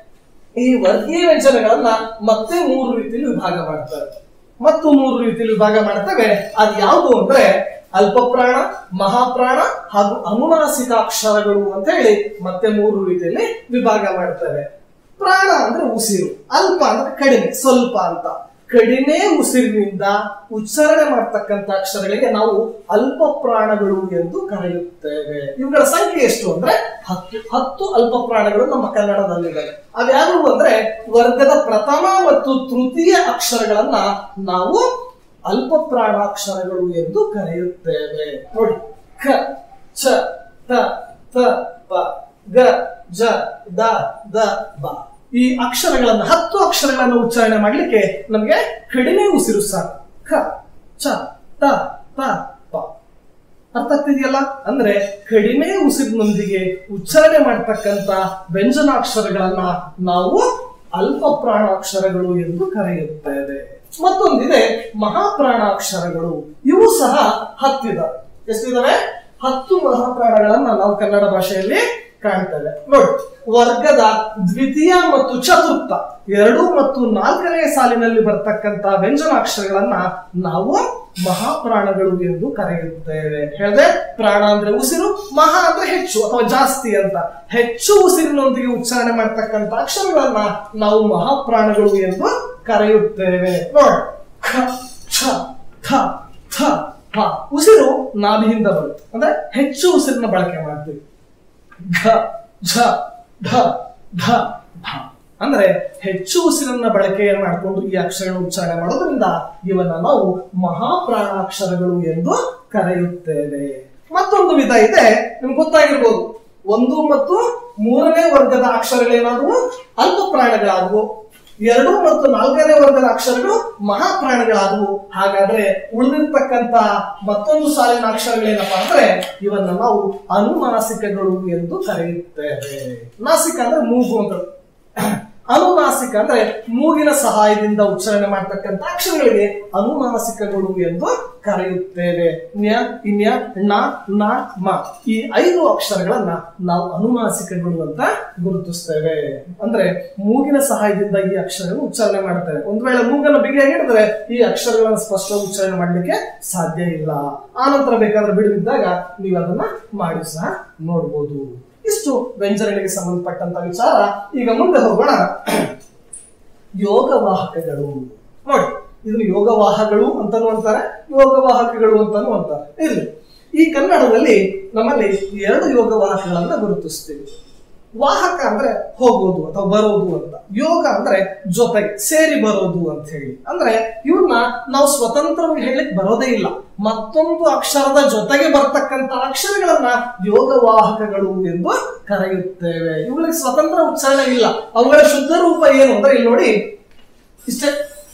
ಈ ವರ್ಗೀಯ ವ್ಯಂಜನಗಳನ್ನ ಮತ್ತೆ ಮೂರು ರೀತಿಯಲ್ಲಿ ವಿಭಾಗ ಮಾಡ್ತಾರೆ ಮತ್ತು ಮೂರು ರೀತಿಯಲ್ಲಿ ವಿಭಾಗ ಮಾಡ್ತೇವೆ ಅದು ಯಾವುದು ಅಂದ್ರೆ ಅಲ್ಪಪ್ರಾಣ ಮಹಾಪ್ರಾಣ ಹಾಗೂ ಅನುನಾಸಿಕ ಅಕ್ಷರಗಳು ಅಂತ ಹೇಳಿ ಮತ್ತೆ ಮೂರು ರೀತಿಯಲ್ಲಿ ವಿಭಾಗ ಮಾಡ್ತೇವೆ ಪ್ರಾಣ ಅಂದ್ರೆ ಉಸಿರು ಅಲ್ಪ ಅಂದ್ರೆ ಕಡಿಮೆ ಸ್ವಲ್ಪ ಅಂತ ಕಡಿಮೆ ಉಸಿರಿನಿಂದ ಉಚ್ಚಾರಣೆ ಮಾಡ್ತಕ್ಕಂಥ ಅಕ್ಷರಗಳಿಗೆ ನಾವು ಅಲ್ಪ ಪ್ರಾಣಗಳು ಎಂದು ಕರೆಯುತ್ತೇವೆ ಇವುಗಳ ಸಂಖ್ಯೆ ಎಷ್ಟು ಅಂದ್ರೆ ಹತ್ತು ಹತ್ತು ಅಲ್ಪ ಪ್ರಾಣಗಳು ನಮ್ಮ ಕನ್ನಡದಲ್ಲಿದ್ದಾವೆ ಅದ್ಯಾವುವು ಅಂದ್ರೆ ವರ್ಗದ ಪ್ರಥಮ ಮತ್ತು ತೃತೀಯ ಅಕ್ಷರಗಳನ್ನ ನಾವು ಅಲ್ಪ ಪ್ರಾಣಾಕ್ಷರಗಳು ಎಂದು ಕರೆಯುತ್ತೇವೆ ನೋಡಿ ಖ ಛ ತ ತ ಪ ಗ ಜ ದ ದ ಬ ಈ ಅಕ್ಷರಗಳನ್ನ ಹತ್ತು ಅಕ್ಷರಗಳನ್ನು ಉಚ್ಚಾರಣೆ ಮಾಡಲಿಕ್ಕೆ ನಮಗೆ ಕಡಿಮೆ ಉಸಿರು ಸಾಕು ಖ ಛ ತ ತ ಪ ಅರ್ಥ ಆಗ್ತಿದೆಯಲ್ಲ ಅಂದ್ರೆ ಕಡಿಮೆ ಉಸಿರಿನೊಂದಿಗೆ ಉಚ್ಚಾರಣೆ ಮಾಡ್ತಕ್ಕಂತ ವ್ಯಂಜನಾಕ್ಷರಗಳನ್ನ ನಾವು ಅಲ್ಪ ಪ್ರಾಣಾಕ್ಷರಗಳು ಎಂದು ಕರೆಯುತ್ತೇವೆ ಮತ್ತೊಂದಿದೆ ಮಹಾಪ್ರಾಣಾಕ್ಷರಗಳು ಇವು ಸಹ ಹತ್ತಿದಾವೆ ಎಷ್ಟಿದಾವೆ ಹತ್ತು ಮಹಾಪ್ರಾಣಗಳನ್ನ ನಾವು ಕನ್ನಡ ಭಾಷೆಯಲ್ಲಿ ಕಾಣ್ತೇವೆ ನೋಡಿ ವರ್ಗದ ದ್ವಿತೀಯ ಮತ್ತು ಚತುರ್ಥ ಎರಡು ಮತ್ತು ನಾಲ್ಕನೇ ಸಾಲಿನಲ್ಲಿ ಬರ್ತಕ್ಕಂತ ವ್ಯಂಜನಾಕ್ಷರಗಳನ್ನ ನಾವು ಮಹಾಪ್ರಾಣಗಳು ಎಂದು ಕರೆಯುತ್ತೇವೆ ಹೇಳಿದೆ ಪ್ರಾಣ ಅಂದ್ರೆ ಉಸಿರು ಮಹಾ ಅಂದ್ರೆ ಹೆಚ್ಚು ಅಥವಾ ಜಾಸ್ತಿ ಅಂತ ಹೆಚ್ಚು ಉಸಿರಿನೊಂದಿಗೆ ಉಚ್ಚಾರಣೆ ಮಾಡ್ತಕ್ಕಂಥ ಅಕ್ಷರಗಳನ್ನ ನಾವು ಮಹಾಪ್ರಾಣಗಳು ಎಂದು ಕರೆಯುತ್ತೇವೆ ನೋಡಿ ಖ ಛ ಥ ಥ ಹ ಉಸಿರು ನಾಭಿಯಿಂದ ಬರುತ್ತೆ ಅಂದ್ರೆ ಹೆಚ್ಚು ಉಸಿರಿನ ಬಳಕೆ ಮಾಡ್ತೀವಿ ಘ ಝ ಢ ಢ ಢ ಅಂದ್ರೆ ಹೆಚ್ಚು ಉಸಿರನ್ನ ಬಳಕೆ ಮಾಡಿಕೊಂಡು ಈ ಅಕ್ಷರಗಳನ್ನು ಉಚ್ಚಾರಣೆ ಮಾಡೋದ್ರಿಂದ ಇವನ್ನ ನಾವು ಮಹಾಪ್ರಾಣಾಕ್ಷರಗಳು ಎಂದು ಕರೆಯುತ್ತೇವೆ ಮತ್ತೊಂದು ವಿಧ ಇದೆ ನಿಮ್ಗೆ ಗೊತ್ತಾಗಿರ್ಬೋದು ಒಂದು ಮತ್ತು ಮೂರನೇ ವರ್ಗದ ಅಕ್ಷರಗಳೇನಾದವು ಅಲ್ಪ ಪ್ರಾಣಗಳಾದವು ಎರಡು ಮತ್ತು ನಾಲ್ಕನೇ ವರ್ಗದ ಅಕ್ಷರಗಳು ಮಹಾಪ್ರಾಣಗಳಾದವು ಹಾಗಾದ್ರೆ ಉಳಿದಿರ್ತಕ್ಕಂತ ಮತ್ತೊಂದು ಸಾಲಿನ ಅಕ್ಷರಗಳೇನಪ್ಪಾ ಅಂದ್ರೆ ಇವನ್ನ ನಾವು ಅನುನಾಸಿಕಗಳು ಎಂದು ಕರೆಯುತ್ತೇವೆ ನಾಸಿಕ ಅಂದ್ರೆ ಮೂಗು ಅಂತ ಅನುನಾಸಿಕ ಅಂದ್ರೆ ಮೂಗಿನ ಸಹಾಯದಿಂದ ಉಚ್ಚಾರಣೆ ಮಾಡ್ತಕ್ಕಂಥ ಅಕ್ಷರಗಳಿಗೆ ಅನುನಾಸಿಕಗಳು ಎಂದು ಕರೆಯುತ್ತೇವೆ ನ್ಯ ಇನ್ಯ ಣ ನ ಮ ಈ ಐದು ಅಕ್ಷರಗಳನ್ನ ನಾವು ಅನುನಾಸಿಕಗಳು ಅಂತ ಗುರುತಿಸ್ತೇವೆ ಅಂದ್ರೆ ಮೂಗಿನ ಸಹಾಯದಿಂದ ಈ ಅಕ್ಷರಗಳನ್ನು ಉಚ್ಚಾರಣೆ ಮಾಡ್ತೇವೆ ಒಂದ್ ವೇಳೆ ಮೂಗನ್ನು ಬಿಗಿಯಾಗಿ ಹಿಡಿದ್ರೆ ಈ ಅಕ್ಷರಗಳನ್ನು ಸ್ಪಷ್ಟವಾಗಿ ಉಚ್ಚಾರಣೆ ಮಾಡ್ಲಿಕ್ಕೆ ಸಾಧ್ಯ ಇಲ್ಲ ಆನಂತರ ಬೇಕಾದ್ರೆ ಬಿಡುವಿದ್ದಾಗ ನೀವು ಅದನ್ನ ಮಾಡಿ ಸಹ ನೋಡ್ಬೋದು ಇಷ್ಟು ವ್ಯಂಜನಗಳಿಗೆ ಸಂಬಂಧಪಟ್ಟಂತ ವಿಚಾರ ಈಗ ಮುಂದೆ ಹೋಗೋಣ ಯೋಗವಾಹಕಗಳು ನೋಡಿ ಇದನ್ನು ಯೋಗವಾಹಗಳು ಅಂತಾನು ಅಂತಾರೆ ಯೋಗವಾಹಕಗಳು ಅಂತಾನು ಅಂತಾರೆ ಇರ್ಲಿ ಈ ಕನ್ನಡದಲ್ಲಿ ನಮ್ಮಲ್ಲಿ ಎರಡು ಯೋಗವಾಹಕಗಳನ್ನ ಗುರುತಿಸ್ತೀವಿ ವಾಹಕ ಅಂದ್ರೆ ಹೋಗೋದು ಅಥವಾ ಬರೋದು ಅಂತ ಯೋಗ ಅಂದ್ರೆ ಜೊತೆಗೆ ಸೇರಿ ಬರೋದು ಅಂತ ಹೇಳಿ ಅಂದ್ರೆ ಇವನ್ನ ನಾವು ಸ್ವತಂತ್ರವಾಗಿ ಹೇಳಲಿಕ್ಕೆ ಬರೋದೇ ಇಲ್ಲ ಮತ್ತೊಂದು ಅಕ್ಷರದ ಜೊತೆಗೆ ಬರ್ತಕ್ಕಂತ ಅಕ್ಷರಗಳನ್ನ ಯೋಗವಾಹಕಗಳು ಎಂದು ಕರೆಯುತ್ತೇವೆ ಇವುಗಳಿಗೆ ಸ್ವತಂತ್ರ ಉಚ್ಚಾರಣೆ ಇಲ್ಲ ಅವುಗಳ ಶುದ್ಧ ರೂಪ ಏನು ಅಂದ್ರೆ ಇಲ್ಲಿ ನೋಡಿ ಇಷ್ಟೇ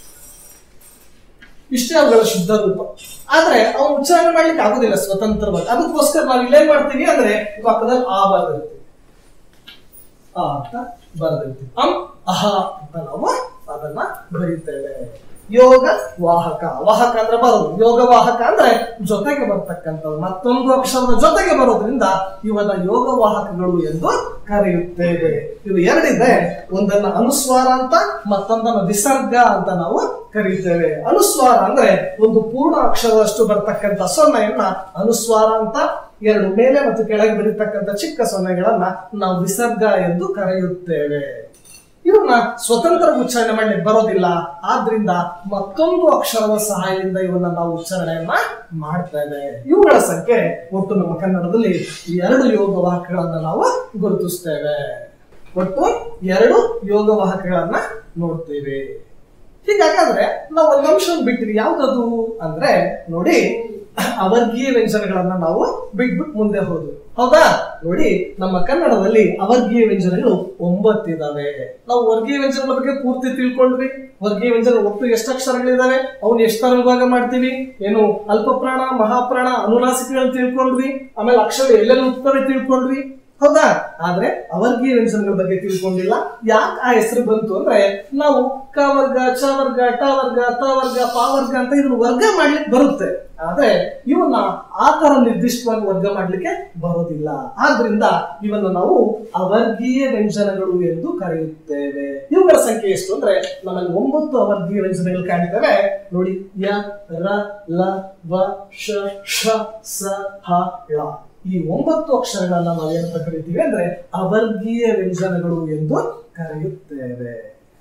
ಇಷ್ಟೇ ಅವುಗಳ ಶುದ್ಧ ರೂಪ ಆದ್ರೆ ಅವು ಉಚ್ಚಾರಣೆ ಮಾಡ್ಲಿಕ್ಕೆ ಆಗುದಿಲ್ಲ ಸ್ವತಂತ್ರವಾಗಿ ಅದಕ್ಕೋಸ್ಕರ ನಾವು ಇಲ್ಲೇನ್ ಮಾಡ್ತೀವಿ ಅಂದ್ರೆ ಪಕ್ಕದಲ್ಲಿ ಆ ಬರ್ದಿರ್ತೀವಿ ಆ ಅಂತ ಬರೆದಿರ್ತೀವಿ ಅಂ ಅಹ ಅಂತ ನಾವು ಅದನ್ನ ಬರೀತೇವೆ ಯೋಗ ವಾಹಕ ವಾಹಕ ಅಂದ್ರೆ ಬರೋದು ಯೋಗ ವಾಹಕ ಅಂದ್ರೆ ಜೊತೆಗೆ ಬರ್ತಕ್ಕಂಥದ್ದು ಮತ್ತೊಂದು ಅಕ್ಷರದ ಜೊತೆಗೆ ಬರೋದ್ರಿಂದ ಇವನ್ನ ಯೋಗ ವಾಹಕಗಳು ಎಂದು ಕರೆಯುತ್ತೇವೆ ಇವು ಎರಡಿದೆ ಒಂದನ್ನ ಅನುಸ್ವಾರ ಅಂತ ಮತ್ತೊಂದನ್ನ ವಿಸರ್ಗ ಅಂತ ನಾವು ಕರೀತೇವೆ ಅನುಸ್ವಾರ ಅಂದ್ರೆ ಒಂದು ಪೂರ್ಣ ಅಕ್ಷರದಷ್ಟು ಬರ್ತಕ್ಕಂಥ ಸೊನ್ನೆಯನ್ನ ಅನುಸ್ವಾರ ಅಂತ ಎರಡು ಮೇಲೆ ಮತ್ತು ಕೆಳಗೆ ಬರೀತಕ್ಕಂಥ ಚಿಕ್ಕ ಸೊನ್ನೆಗಳನ್ನ ನಾವು ವಿಸರ್ಗ ಎಂದು ಕರೆಯುತ್ತೇವೆ ಇವನ್ನ ಸ್ವತಂತ್ರ ಉಚ್ಚಾರಣೆ ಮಾಡ್ಲಿಕ್ಕೆ ಬರೋದಿಲ್ಲ ಆದ್ರಿಂದ ಮತ್ತೊಂದು ಅಕ್ಷರದ ಸಹಾಯದಿಂದ ಇವನ್ನ ನಾವು ಉಚ್ಚಾರಣೆಯನ್ನ ಮಾಡ್ತೇವೆ ಇವುಗಳ ಸಂಖ್ಯೆ ಒಟ್ಟು ನಮ್ಮ ಕನ್ನಡದಲ್ಲಿ ಎರಡು ಯೋಗವಾಹಕಗಳನ್ನ ನಾವು ಗುರುತಿಸ್ತೇವೆ ಒಟ್ಟು ಎರಡು ಯೋಗವಾಹಕಗಳನ್ನ ನೋಡ್ತೇವೆ ಹೀಗಾಗಾದ್ರೆ ನಾವು ಒಂದು ಅಂಶವನ್ನು ಬಿಟ್ಟಿವಿ ಯಾವ್ದದು ಅಂದ್ರೆ ನೋಡಿ ಅವರ್ಗೀಯ ವ್ಯಂಜನಗಳನ್ನ ನಾವು ಬಿಟ್ಬಿಟ್ಟು ಮುಂದೆ ಹೋದ್ವಿ ಹೌದಾ ನೋಡಿ ನಮ್ಮ ಕನ್ನಡದಲ್ಲಿ ಅವರ್ಗೀಯ ವ್ಯಂಜನಗಳು ಒಂಬತ್ತಿದಾವೆ ನಾವು ವರ್ಗೀಯ ವ್ಯಂಜನಗಳ ಬಗ್ಗೆ ಪೂರ್ತಿ ತಿಳ್ಕೊಂಡ್ವಿ ವರ್ಗೀಯ ವ್ಯಂಜನ ಒಟ್ಟು ಎಷ್ಟು ಅಕ್ಷರಗಳಿದಾವೆ ಅವನ್ನ ಎಷ್ಟು ವಿಭಾಗ ಮಾಡ್ತೀವಿ ಏನು ಅಲ್ಪ ಪ್ರಾಣ ಮಹಾಪ್ರಾಣ ಅನುನಾಸಿಕಗಳನ್ನ ತಿಳ್ಕೊಂಡ್ವಿ ಆಮೇಲೆ ಅಕ್ಷರ ಎಲ್ಲೆಲ್ಲಿ ಉತ್ತರ ತಿಳ್ಕೊಂಡ್ವಿ ಹೌದಾ ಆದ್ರೆ ಅವರ್ಗೀಯ ವ್ಯಂಜನಗಳ ಬಗ್ಗೆ ತಿಳ್ಕೊಂಡಿಲ್ಲ ಯಾಕೆ ಆ ಹೆಸರು ಬಂತು ಅಂದ್ರೆ ನಾವು ಕ ವರ್ಗ ಚ ವರ್ಗ ಟ ವರ್ಗ ತ ವರ್ಗ ಪ ವರ್ಗ ಅಂತ ಇದನ್ನ ವರ್ಗ ಮಾಡ್ಲಿಕ್ಕೆ ಬರುತ್ತೆ ಆದ್ರೆ ಇವನ್ನ ಆ ತರ ನಿರ್ದಿಷ್ಟವಾಗಿ ವರ್ಗ ಮಾಡ್ಲಿಕ್ಕೆ ಬರೋದಿಲ್ಲ ಆದ್ರಿಂದ ಇವನ್ನ ನಾವು ಅವರ್ಗೀಯ ವ್ಯಂಜನಗಳು ಎಂದು ಕರೆಯುತ್ತೇವೆ ಇವುಗಳ ಸಂಖ್ಯೆ ಎಷ್ಟು ಅಂದ್ರೆ ನಮ್ಮಲ್ಲಿ ಒಂಬತ್ತು ಅವರ್ಗೀಯ ವ್ಯಂಜನಗಳು ಕಾಣ್ತೇವೆ ನೋಡಿ ಯ ರ ಲ ವ ಶ ಶ ಸ ಹ ಳ ಈ ಒಂಬತ್ತು ಅಕ್ಷರಗಳನ್ನ ನಾವು ಏನಂತ ಕರಿತೀವಿ ಅಂದ್ರೆ ಅವರ್ಗೀಯ ವ್ಯಂಜನಗಳು ಎಂದು ಕರೆಯುತ್ತೇವೆ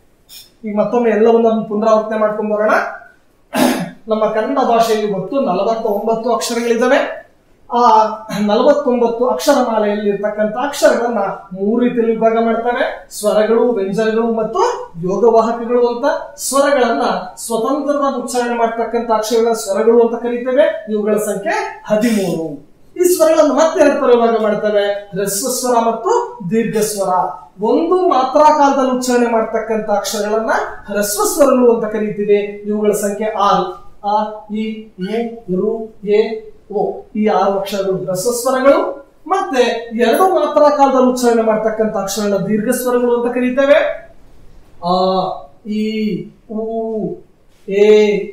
ಈಗ ಮತ್ತೊಮ್ಮೆ ಎಲ್ಲವನ್ನ ಪುನರಾವರ್ತನೆ ಮಾಡ್ಕೊಂಡ್ ಬರೋಣ ನಮ್ಮ ಕನ್ನಡ ಭಾಷೆಯಲ್ಲಿ ಒಟ್ಟು ನಲವತ್ತೊಂಬತ್ತು ಅಕ್ಷರಗಳಿದ್ದಾವೆ ಆ ನಲವತ್ತೊಂಬತ್ತು ಅಕ್ಷರ ಮಾಲೆಯಲ್ಲಿ ಇರ್ತಕ್ಕಂಥ ಅಕ್ಷರಗಳನ್ನ ಮೂರು ರೀತಿಯಲ್ಲಿ ವಿಭಾಗ ಮಾಡ್ತಾರೆ ಸ್ವರಗಳು ವ್ಯಂಜನಗಳು ಮತ್ತು ಯೋಗವಾಹಕಗಳು ಅಂತ ಸ್ವರಗಳನ್ನ ಸ್ವತಂತ್ರವಾಗಿ ಉಚ್ಚಾರಣೆ ಮಾಡ್ತಕ್ಕಂಥ ಅಕ್ಷರಗಳ ಸ್ವರಗಳು ಅಂತ ಕರೀತೇವೆ ಇವುಗಳ ಸಂಖ್ಯೆ ಹದಿಮೂರು ಈ ಸ್ವರಗಳನ್ನು ಮತ್ತೆ ಎರಡು ತರ ವಿಭಾಗ ಮಾಡ್ತೇವೆ ಹ್ರಸ್ವ ಸ್ವರ ಮತ್ತು ದೀರ್ಘ ಸ್ವರ ಒಂದು ಮಾತ್ರ ಕಾಲದಲ್ಲಿ ಉಚ್ಚಾರಣೆ ಮಾಡ್ತಕ್ಕಂಥ ಅಕ್ಷರಗಳನ್ನ ಹ್ರಸ್ವ ಸ್ವರಗಳು ಅಂತ ಕರೀತೀವಿ ಇವುಗಳ ಸಂಖ್ಯೆ ಆರು ಅ ಇ ಉ ರು ಎ ಓ ಈ ಆರು ಅಕ್ಷರಗಳು ಹ್ರಸ್ವ ಸ್ವರಗಳು ಮತ್ತೆ ಎರಡು ಮಾತ್ರ ಕಾಲದಲ್ಲಿ ಉಚ್ಚಾರಣೆ ಮಾಡ್ತಕ್ಕಂಥ ಅಕ್ಷರಗಳ ದೀರ್ಘ ಸ್ವರಗಳು ಅಂತ ಕರೀತೇವೆ ಆ ಇ ಉ ಎ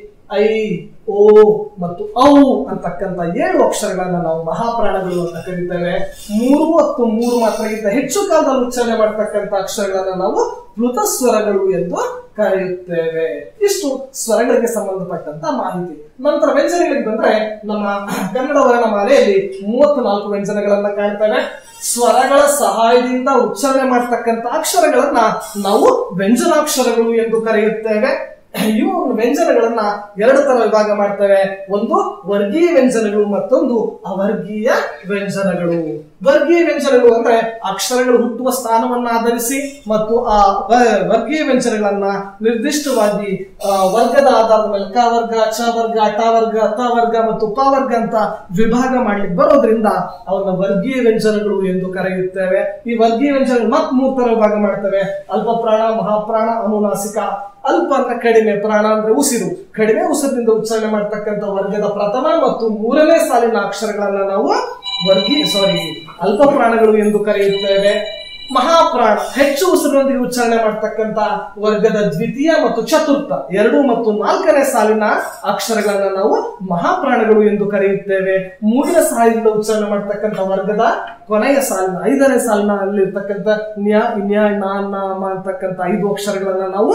ಐ ಓ ಮತ್ತು ಔ ಅಂತಕ್ಕಂಥ ಏಳು ಅಕ್ಷರಗಳನ್ನ ನಾವು ಮಹಾಪ್ರಾಣಗಳು ಅಂತ ಕರೀತೇವೆ ಮೂರು ಮತ್ತು ಮೂರು ಮಾತ್ರಗಿಂತ ಹೆಚ್ಚು ಕಾಲದಲ್ಲಿ ಉಚ್ಚಾರಣೆ ಮಾಡ್ತಕ್ಕಂಥ ಅಕ್ಷರಗಳನ್ನ ನಾವು ಪ್ಲುತ ಸ್ವರಗಳು ಎಂದು ಕರೆಯುತ್ತೇವೆ ಇಷ್ಟು ಸ್ವರಗಳಿಗೆ ಸಂಬಂಧಪಟ್ಟಂತ ಮಾಹಿತಿ ನಂತರ ವ್ಯಂಜನಗಳಿಗೆ ಬಂದ್ರೆ ನಮ್ಮ ಕನ್ನಡ ವರ್ಣಮಾಲೆಯಲ್ಲಿ ಮೂವತ್ತು ನಾಲ್ಕು ವ್ಯಂಜನಗಳನ್ನ ಕಾಣ್ತೇವೆ ಸ್ವರಗಳ ಸಹಾಯದಿಂದ ಉಚ್ಚಾರಣೆ ಮಾಡ್ತಕ್ಕಂಥ ಅಕ್ಷರಗಳನ್ನ ನಾವು ವ್ಯಂಜನಾಕ್ಷರಗಳು ಎಂದು ಕರೆಯುತ್ತೇವೆ ಇವು ವ್ಯಂಜನಗಳನ್ನ ಎರಡು ತರ ವಿಭಾಗ ಮಾಡ್ತೇವೆ ಒಂದು ವರ್ಗೀಯ ವ್ಯಂಜನಗಳು ಮತ್ತೊಂದು ಅವರ್ಗೀಯ ವ್ಯಂಜನಗಳು ವರ್ಗೀಯ ವ್ಯಂಜನಗಳು ಅಂದ್ರೆ ಅಕ್ಷರಗಳು ಹುಟ್ಟುವ ಸ್ಥಾನವನ್ನ ಆಧರಿಸಿ ಮತ್ತು ಆ ವ- ವರ್ಗೀಯ ವ್ಯಂಜನಗಳನ್ನ ನಿರ್ದಿಷ್ಟವಾಗಿ ಆ, ವರ್ಗದ ಆಧಾರದ ಮೇಲೆ ಕ ವರ್ಗ ಚ ವರ್ಗ ಟ ವರ್ಗ ತ ವರ್ಗ ಮತ್ತು ಪ ವರ್ಗ ಅಂತ ವಿಭಾಗ ಮಾಡ್ಲಿಕ್ಕೆ ಬರೋದ್ರಿಂದ ಅವನ್ನ ವರ್ಗೀಯ ವ್ಯಂಜನಗಳು ಎಂದು ಕರೆಯುತ್ತೇವೆ ಈ ವರ್ಗೀಯ ವ್ಯಂಜನಗಳು ಮತ್ ಮೂರ್ ತರ ವಿಭಾಗ ಮಾಡ್ತೇವೆ ಅಲ್ಪ ಪ್ರಾಣ ಮಹಾಪ್ರಾಣ ಅನುನಾಸಿಕ ಅಲ್ಪ ಅಂದ್ರೆ ಕಡಿಮೆ ಪ್ರಾಣ ಅಂದ್ರೆ ಉಸಿರು ಕಡಿಮೆ ಉಸಿರಿನಿಂದ ಉಚ್ಚಾರಣೆ ಮಾಡ್ತಕ್ಕಂಥ ವರ್ಗದ ಪ್ರಥಮ ಮತ್ತು ಮೂರನೇ ಸಾಲಿನ ಅಕ್ಷರಗಳನ್ನ ನಾವು ವರ್ಗೀಯ ಸಾರಿ ಅಲ್ಪ ಪ್ರಾಣಗಳು ಎಂದು ಕರೆಯುತ್ತೇವೆ ಮಹಾಪ್ರಾಣ ಹೆಚ್ಚು ಉಸಿರಿನೊಂದಿಗೆ ಉಚ್ಚಾರಣೆ ಮಾಡ್ತಕ್ಕಂಥ ವರ್ಗದ ದ್ವಿತೀಯ ಮತ್ತು ಚತುರ್ಥ ಎರಡು ಮತ್ತು ನಾಲ್ಕನೇ ಸಾಲಿನ ಅಕ್ಷರಗಳನ್ನ ನಾವು ಮಹಾಪ್ರಾಣಗಳು ಎಂದು ಕರೆಯುತ್ತೇವೆ ಮೂರನೇ ಸಾಲಿನಿಂದ ಉಚ್ಚಾರಣೆ ಮಾಡ್ತಕ್ಕಂಥ ವರ್ಗದ ಕೊನೆಯ ಸಾಲಿನ ಐದನೇ ಸಾಲಿನ ಅಲ್ಲಿರ್ತಕ್ಕಂಥ ನ್ಯ ನ್ಯ ನ ನ ಮ ಅಂತಕ್ಕಂಥ ಐದು ಅಕ್ಷರಗಳನ್ನ ನಾವು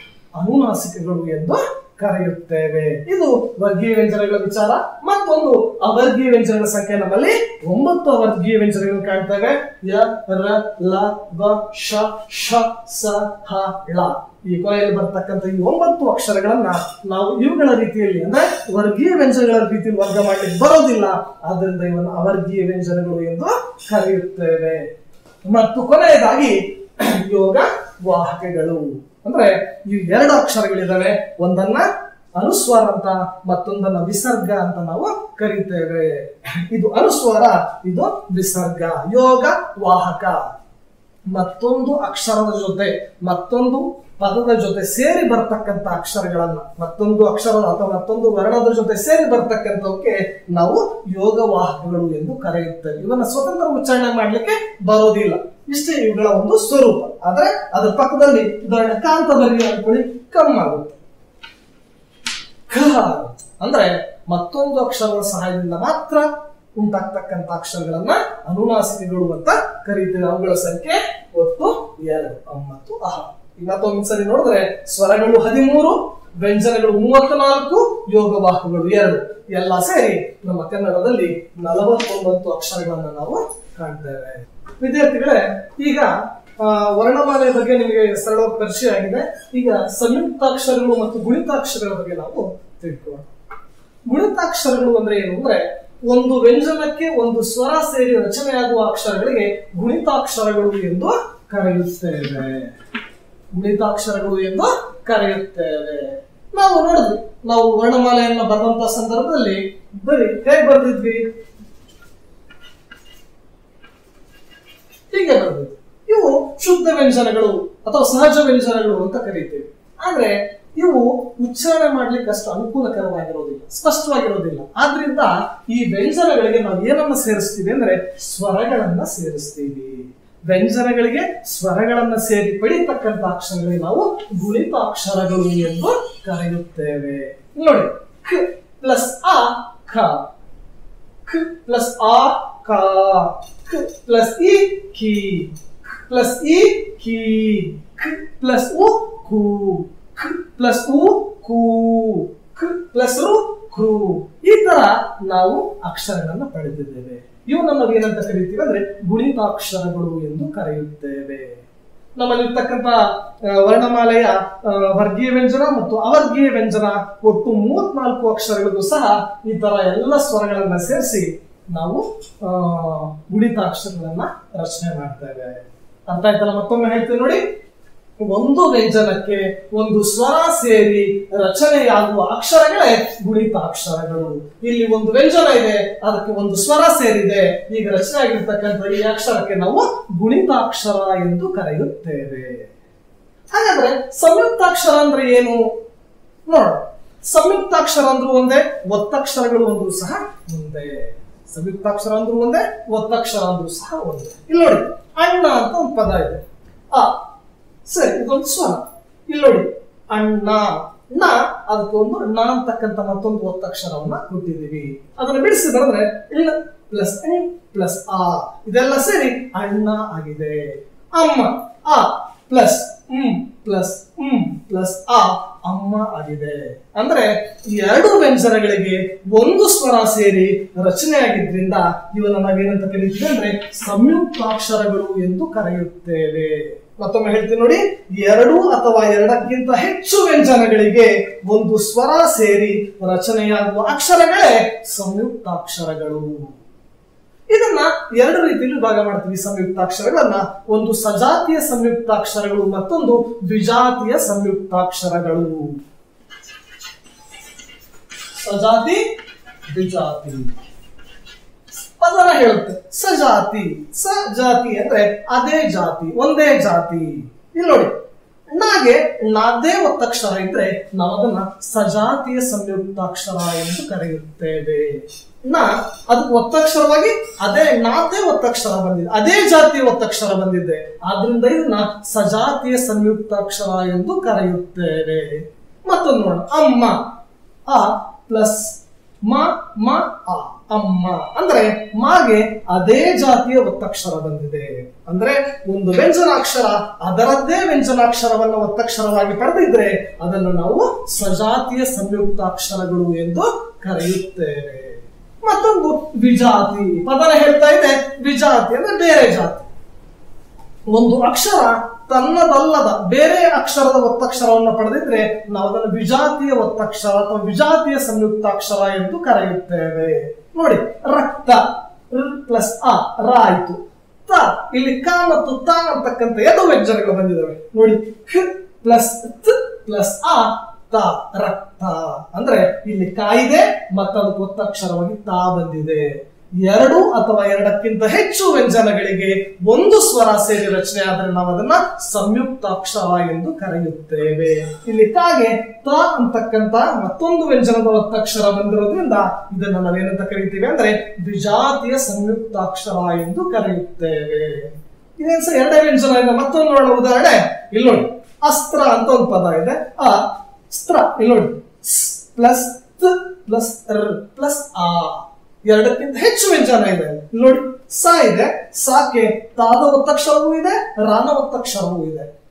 ಅನುನಾಸಿಕಗಳು ಎಂದು ಕರೆಯುತ್ತೇವೆ ಇದು ವರ್ಗೀಯ ವ್ಯಂಜನಗಳ ವಿಚಾರ ಮತ್ತೊಂದು ಅವರ್ಗೀಯ ವ್ಯಂಜನಗಳ ಸಂಖ್ಯೆ ನಮ್ಮಲ್ಲಿ ಒಂಬತ್ತು ಅವರ್ಗೀಯ ವ್ಯಂಜನಗಳು ಕಾಣ್ತೇವೆ ಯ ರ ಲ ವ ಶ ಶ ಸ ಹ ಳ ಈ ಕೊನೆಯಲ್ಲಿ ಬರ್ತಕ್ಕಂಥ ಈ ಒಂಬತ್ತು ಅಕ್ಷರಗಳನ್ನ ನಾವು ಇವುಗಳ ರೀತಿಯಲ್ಲಿ ಅಂದ್ರೆ ವರ್ಗೀಯ ವ್ಯಂಜನಗಳ ರೀತಿಯಲ್ಲಿ ವರ್ಗ ಮಾಡಲಿಕ್ಕೆ ಬರೋದಿಲ್ಲ ಆದ್ರಿಂದ ಇವನ್ನ ಅವರ್ಗೀಯ ವ್ಯಂಜನಗಳು ಎಂದು ಕರೆಯುತ್ತೇವೆ ಮತ್ತು ಕೊನೆಯದಾಗಿ ಯೋಗ ವಾಹಕಗಳು ಅಂದ್ರೆ ಈ ಎರಡು ಅಕ್ಷರಗಳಿದಾವೆ ಒಂದನ್ನ ಅನುಸ್ವಾರ ಅಂತ ಮತ್ತೊಂದನ್ನ ವಿಸರ್ಗ ಅಂತ ನಾವು ಕರಿತೇವೆ ಇದು ಅನುಸ್ವಾರ ಇದು ವಿಸರ್ಗ ಯೋಗ ವಾಹಕ ಮತ್ತೊಂದು ಅಕ್ಷರದ ಜೊತೆ ಮತ್ತೊಂದು ಪದದ ಜೊತೆ ಸೇರಿ ಬರ್ತಕ್ಕಂಥ ಅಕ್ಷರಗಳನ್ನ ಮತ್ತೊಂದು ಅಕ್ಷರದ ಅಥವಾ ಮತ್ತೊಂದು ವರ್ಣದ ಜೊತೆ ಸೇರಿ ಬರ್ತಕ್ಕಂಥವಕ್ಕೆ ನಾವು ಯೋಗವಾಹಕಗಳು ಎಂದು ಕರೆಯುತ್ತೇವೆ ಇವನ್ನ ಸ್ವತಂತ್ರ ಉಚ್ಚಾರಣೆ ಮಾಡ್ಲಿಕ್ಕೆ ಬರೋದಿಲ್ಲ ಇಷ್ಟೇ ಇವುಗಳ ಒಂದು ಸ್ವರೂಪ ಆದ್ರೆ ಅದ್ರ ಪಕ್ಕದಲ್ಲಿ ಉದಾಹರಣೆ ಕಾಂತ ಬರಿ ಅನ್ಕೊಳ್ಳಿ ಕಮ್ಮಿ ಆಗುತ್ತೆ ಖ ಆಗುತ್ತೆ. ಅಂದ್ರೆ ಮತ್ತೊಂದು ಅಕ್ಷರದ ಸಹಾಯದಿಂದ ಮಾತ್ರ ಉಂಟಾಗ್ತಕ್ಕಂಥ ಅಕ್ಷರಗಳನ್ನ ಅನುನಾಸಿಕಗಳು ಅಂತ ಕರೀತೇವೆ ಅವುಗಳ ಸಂಖ್ಯೆ ಒಟ್ಟು ಎರಡು ಅ ಮತ್ತು ಅಹ ಈಗ ಮತ್ತೊಂದು ಸರಿ ನೋಡಿದ್ರೆ ಸ್ವರಗಳು ಹದಿಮೂರು ವ್ಯಂಜನಗಳು ಮೂವತ್ನಾಲ್ಕು ಯೋಗವಾಹಗಳು ಎರಡು ಎಲ್ಲ ಸೇರಿ ನಮ್ಮ ಕನ್ನಡದಲ್ಲಿ ನಲವತ್ತೊಂಬತ್ತು ಅಕ್ಷರಗಳನ್ನ ನಾವು ಕಾಣ್ತೇವೆ ವಿದ್ಯಾರ್ಥಿಗಳೇ ಈಗ ಆ, ವರ್ಣಮಾಲೆ ಬಗ್ಗೆ ನಿಮಗೆ ಸರಳವಾಗಿ ಪರಿಚಯ ಆಗಿದೆ ಈಗ ಸಂಯುಕ್ತಾಕ್ಷರಗಳು ಮತ್ತು ಗುಣಿತಾಕ್ಷರಗಳ ಬಗ್ಗೆ ನಾವು ತಿಳ್ಕೊಳ್ಳೋಣ ಗುಣಿತಾಕ್ಷರಗಳು ಅಂದ್ರೆ ಏನು ಅಂದ್ರೆ ಒಂದು ವ್ಯಂಜನಕ್ಕೆ ಒಂದು ಸ್ವರ ಸೇರಿ ರಚನೆಯಾಗುವ ಅಕ್ಷರಗಳಿಗೆ ಗುಣಿತಾಕ್ಷರಗಳು ಎಂದು ಕರೆಯುತ್ತೇವೆ ಗುಣಿತಾಕ್ಷರಗಳು ಎಂದು ಕರೆಯುತ್ತೇವೆ ನಾವು ನೋಡಿದ್ವಿ ನಾವು ವರ್ಣಮಾಲೆಯನ್ನ ಬರೆದಂತ ಸಂದರ್ಭದಲ್ಲಿ ಬರೀ ಹೇಗೆ ಬರ್ದಿದ್ವಿ ಹೀಗೆ ಬರ್ದಿದ್ವಿ ಇವು ಶುದ್ಧ ವ್ಯಂಜನಗಳು ಅಥವಾ ಸಹಜ ವ್ಯಂಜನಗಳು ಅಂತ ಕರೀತೀವಿ ಆದ್ರೆ ಇವು ಉಚ್ಚಾರಣೆ ಮಾಡ್ಲಿಕ್ಕೆ ಅಷ್ಟು ಅನುಕೂಲಕರವಾಗಿರೋದಿಲ್ಲ ಸ್ಪಷ್ಟವಾಗಿರೋದಿಲ್ಲ ಆದ್ರಿಂದ ಈ ವ್ಯಂಜನಗಳಿಗೆ ನಾವು ಏನನ್ನ ಸೇರಿಸ್ತೀವಿ ಅಂದ್ರೆ ಸ್ವರಗಳನ್ನ ಸೇರಿಸ್ತೀವಿ ವ್ಯಂಜನಗಳಿಗೆ ಸ್ವರಗಳನ್ನ ಸೇರಿ ಪಡಿತಕ್ಕಂತ ಅಕ್ಷರಗಳಿಗೆ ನಾವು ಗುಣಿತಾಕ್ಷರಗಳು ಎಂದು ಕರೆಯುತ್ತೇವೆ ನೋಡಿ ಖ ಪ್ಲಸ್ ಆ ಖ ಖ ಪ್ಲಸ್ ಆ ಕ ಖ ಪ್ಲಸ್ ಇ ಕಿ ಪ್ಲಸ್ ಇ ಕಿ ಖ ಪ್ಲಸ್ ಉ ಕು ಖ ಪ್ಲಸ್ ಉ ಕು ಖ ಪ್ಲಸ್ ರು ಕ್ರು ಈ ತರ ನಾವು ಅಕ್ಷರಗಳನ್ನ ಪಡೆದಿದ್ದೇವೆ ಇವನ್ನ ನಾವು ಏನಂತ ಕರಿತೀವಿ ಅಂದ್ರೆ ಗುಣಿತಾಕ್ಷರಗಳು ಎಂದು ಕರೆಯುತ್ತೇವೆ ನಮ್ಮಲ್ಲಿರ್ತಕ್ಕಂಥ ಆ, ವರ್ಣಮಾಲೆಯ ಆ, ವರ್ಗೀಯ ವ್ಯಂಜನ ಮತ್ತು ಅವರ್ಗೀಯ ವ್ಯಂಜನ ಒಟ್ಟು ಮೂವತ್ನಾಲ್ಕು ಅಕ್ಷರಗಳಿಗೂ ಸಹ ಈ ತರ ಎಲ್ಲ ಸ್ವರಗಳನ್ನ ಸೇರಿಸಿ ನಾವು ಆ, ಗುಣಿತಾಕ್ಷರಗಳನ್ನ ರಚನೆ ಮಾಡ್ತೇವೆ ಅರ್ಥ ಆಯ್ತಲ್ಲ ಮತ್ತೊಮ್ಮೆ ಹೇಳ್ತೀನಿ ನೋಡಿ ಒಂದು ವ್ಯಂಜನಕ್ಕೆ ಒಂದು ಸ್ವರ ಸೇರಿ ರಚನೆಯಾಗುವ ಅಕ್ಷರಗಳೇ ಗುಣಿತಾಕ್ಷರಗಳು ಇಲ್ಲಿ ಒಂದು ವ್ಯಂಜನ ಇದೆ ಅದಕ್ಕೆ ಒಂದು ಸ್ವರ ಸೇರಿದೆ ಈಗ ರಚನೆ ಆಗಿರ್ತಕ್ಕಂಥ ಈ ಅಕ್ಷರಕ್ಕೆ ನಾವು ಗುಣಿತಾಕ್ಷರ ಎಂದು ಕರೆಯುತ್ತೇವೆ ಹಾಗಾದ್ರೆ ಸಂಯುಕ್ತಾಕ್ಷರ ಅಂದ್ರೆ ಏನು ನೋಡ ಸಂಯುಕ್ತಾಕ್ಷರ ಅಂದ್ರೂ ಒಂದೇ ಒತ್ತಕ್ಷರಗಳು ಅಂದ್ರೂ ಸಹ ಒಂದೇ ಸಂಯುಕ್ತಾಕ್ಷರ ಅಂದ್ರೂ ಒಂದೇ ಒತ್ತಕ್ಷರ ಅಂದ್ರೂ ಸಹ ಒಂದೇ ಇಲ್ಲಿ ನೋಡಿ ಅಣ್ಣ ಅಂತ ಒಂದು ಪದ ಇದೆ ಆ ಸರಿ ಇದೊಂದು ಸ್ವರ ಇಲ್ಲಿ ನೋಡಿ ಅಣ್ಣ ನ ಅದಕ್ಕೆ ಒಂದು ಣ ಅಂತಕ್ಕಂಥ ಮತ್ತೊಂದು ಒತ್ತಕ್ಷರವನ್ನ ಕೊಟ್ಟಿದ್ದೀವಿ ಅದನ್ನ ಬಿಡಿಸಿ ಬರೆದ್ರೆ ಇಳ್ಳ ಪ್ಲಸ್ ಪ್ಲಸ್ ಆ ಇದೆಲ್ಲ ಸೇರಿ ಅಣ್ಣ ಆಗಿದೆ ಅಮ್ಮ ಆ ಪ್ಲಸ್ ಹ್ಮ್ ಪ್ಲಸ್ ಹ್ಮ್ ಪ್ಲಸ್ ಆ ಅಮ್ಮ ಆಗಿದೆ ಅಂದ್ರೆ ಈ ಎರಡು ವ್ಯಂಜನಗಳಿಗೆ ಒಂದು ಸ್ವರ ಸೇರಿ ರಚನೆಯಾಗಿದ್ರಿಂದ ಇವನ್ನ ನಾವೇನಂತ ಕರೀತೀವಿ ಅಂದ್ರೆ ಸಂಯುಕ್ತಾಕ್ಷರಗಳು ಎಂದು ಕರೆಯುತ್ತೇವೆ ಮತ್ತೊಮ್ಮೆ ಹೇಳ್ತೀನಿ ನೋಡಿ ಎರಡು ಅಥವಾ ಎರಡಕ್ಕಿಂತ ಹೆಚ್ಚು ವ್ಯಂಜನಗಳಿಗೆ ಒಂದು ಸ್ವರ ಸೇರಿ ರಚನೆಯಾಗುವ ಅಕ್ಷರಗಳೇ ಸಂಯುಕ್ತಾಕ್ಷರಗಳು ಇದನ್ನ ಎರಡು ರೀತಿಯಲ್ಲಿ ವಿಭಾಗ ಮಾಡ್ತೀವಿ ಸಂಯುಕ್ತಾಕ್ಷರಗಳನ್ನ ಒಂದು ಸಜಾತಿಯ ಸಂಯುಕ್ತಾಕ್ಷರಗಳು ಮತ್ತೊಂದು ವಿಜಾತಿಯ ಸಂಯುಕ್ತಾಕ್ಷರಗಳು ಸಜಾತಿ ವಿಜಾತಿ ಪದನ ಹೇಳುತ್ತೆ ಸಜಾತಿ ಸಜಾತಿ ಅಂದ್ರೆ ಅದೇ ಜಾತಿ ಒಂದೇ ಜಾತಿ ಇಲ್ಲಿ ನೋಡಿ ನಾಗೆ ನಾದೇ ಒತ್ತಕ್ಷರ ಇದ್ರೆ ನಾವು ಅದನ್ನ ಸಜಾತಿಯ ಸಂಯುಕ್ತಾಕ್ಷರ ಎಂದು ಕರೆಯುತ್ತೇವೆ ನ ಅದಕ್ಕೆ ಒತ್ತಕ್ಷರವಾಗಿ ಅದೇ ನಾದೇ ಒತ್ತಕ್ಷರ ಬಂದಿದೆ ಅದೇ ಜಾತಿಯ ಒತ್ತಕ್ಷರ ಬಂದಿದೆ ಆದ್ರಿಂದ ಇದನ್ನ ಸಜಾತಿಯ ಸಂಯುಕ್ತಾಕ್ಷರ ಎಂದು ಕರೆಯುತ್ತೇವೆ ಮತ್ತೊಂದು ನೋಡೋಣ ಅಮ್ಮ ಅ ಪ್ಲಸ್ ಮ ಮ ಅ ಅಮ್ಮ ಅಂದ್ರೆ ಮಾಗೆ ಅದೇ ಜಾತಿಯ ಒತ್ತಕ್ಷರ ಬಂದಿದೆ ಅಂದ್ರೆ ಒಂದು ವ್ಯಂಜನಾಕ್ಷರ ಅದರದ್ದೇ ವ್ಯಂಜನಾಕ್ಷರವನ್ನು ಒತ್ತಕ್ಷರವಾಗಿ ಪಡೆದಿದ್ರೆ ಅದನ್ನು ನಾವು ಸಜಾತಿಯ ಸಂಯುಕ್ತಾಕ್ಷರಗಳು ಎಂದು ಕರೆಯುತ್ತೇವೆ ಮತ್ತೊಂದು ವಿಜಾತಿ ಪದನ ಹೇಳ್ತಾ ಇದೆ ವಿಜಾತಿ ಅಂದ್ರೆ ಬೇರೆ ಜಾತಿ ಒಂದು ಅಕ್ಷರ ತನ್ನದಲ್ಲದ ಬೇರೆ ಅಕ್ಷರದ ಒತ್ತಕ್ಷರವನ್ನು ಪಡೆದಿದ್ರೆ ನಾವು ಅದನ್ನು ವಿಜಾತಿಯ ಒತ್ತಕ್ಷರ ಅಥವಾ ವಿಜಾತಿಯ ಸಂಯುಕ್ತಾಕ್ಷರ ಎಂದು ಕರೆಯುತ್ತೇವೆ ನೋಡಿ ರಕ್ತ ಪ್ಲಸ್ ಆ ರ ಆಯ್ತು ತ ಇಲ್ಲಿ ಕ ಮತ್ತು ತ ಅಂತಕ್ಕಂಥ ಎರಡು ವ್ಯಂಜನಗಳು ಬಂದಿದ್ದಾವೆ ನೋಡಿ ಖ ಪ್ಲಸ್ ತ್ ಪ್ಲಸ್ ಆ ತ ರಕ್ತ ಅಂದ್ರೆ ಇಲ್ಲಿ ಕಾಯಿದೆ ಮತ್ತು ಅದಕ್ಕೆ ಒತ್ತಕ್ಷರವಾಗಿ ತಾ ಬಂದಿದೆ ಎರಡು ಅಥವಾ ಎರಡಕ್ಕಿಂತ ಹೆಚ್ಚು ವ್ಯಂಜನಗಳಿಗೆ ಒಂದು ಸ್ವರ ಸೇರಿ ರಚನೆ ಆದರೆ ನಾವು ಅದನ್ನ ಸಂಯುಕ್ತಾಕ್ಷರ ಎಂದು ಕರೆಯುತ್ತೇವೆ ಇಲ್ಲಿ ಕಾಗೆ ತ ಅಂತಕ್ಕಂತ ಮತ್ತೊಂದು ವ್ಯಂಜನದ ಒತ್ತಕ್ಷರ ಬಂದಿರೋದ್ರಿಂದ ಇದನ್ನ ನಾವೇನಂತ ಕರಿತೀವಿ ಅಂದ್ರೆ ವಿಜಾತಿಯ ಸಂಯುಕ್ತಾಕ್ಷರ ಎಂದು ಕರೆಯುತ್ತೇವೆ ಇದೇನ್ ಸರ್ ಎರಡೇ ವ್ಯಂಜನ ಇದೆ ಮತ್ತೊಂದು ನೋಡೋ ಉದಾಹರಣೆ ಇಲ್ಲಿ ನೋಡಿ ಅಸ್ತ್ರ ಅಂತ ಒಂದು ಪದ ಇದೆ ಆ ಸ್ತ್ರ ಇಲ್ಲಿ ನೋಡಿ ಪ್ಲಸ್ ಪ್ಲಸ್ ಪ್ಲಸ್ ಆ ಎರಡಕ್ಕಿಂತ ಹೆಚ್ಚು ವ್ಯಂಜನ ಇದೆ ಇಲ್ಲಿ ನೋಡಿ ಸ ಇದೆ ಸಾಕೆ ತಾದ ಒತ್ತಕ್ಷರವೂ ಇದೆ ರಾನ ಒತ್ತಕ್ಷರವೂ ಇದೆ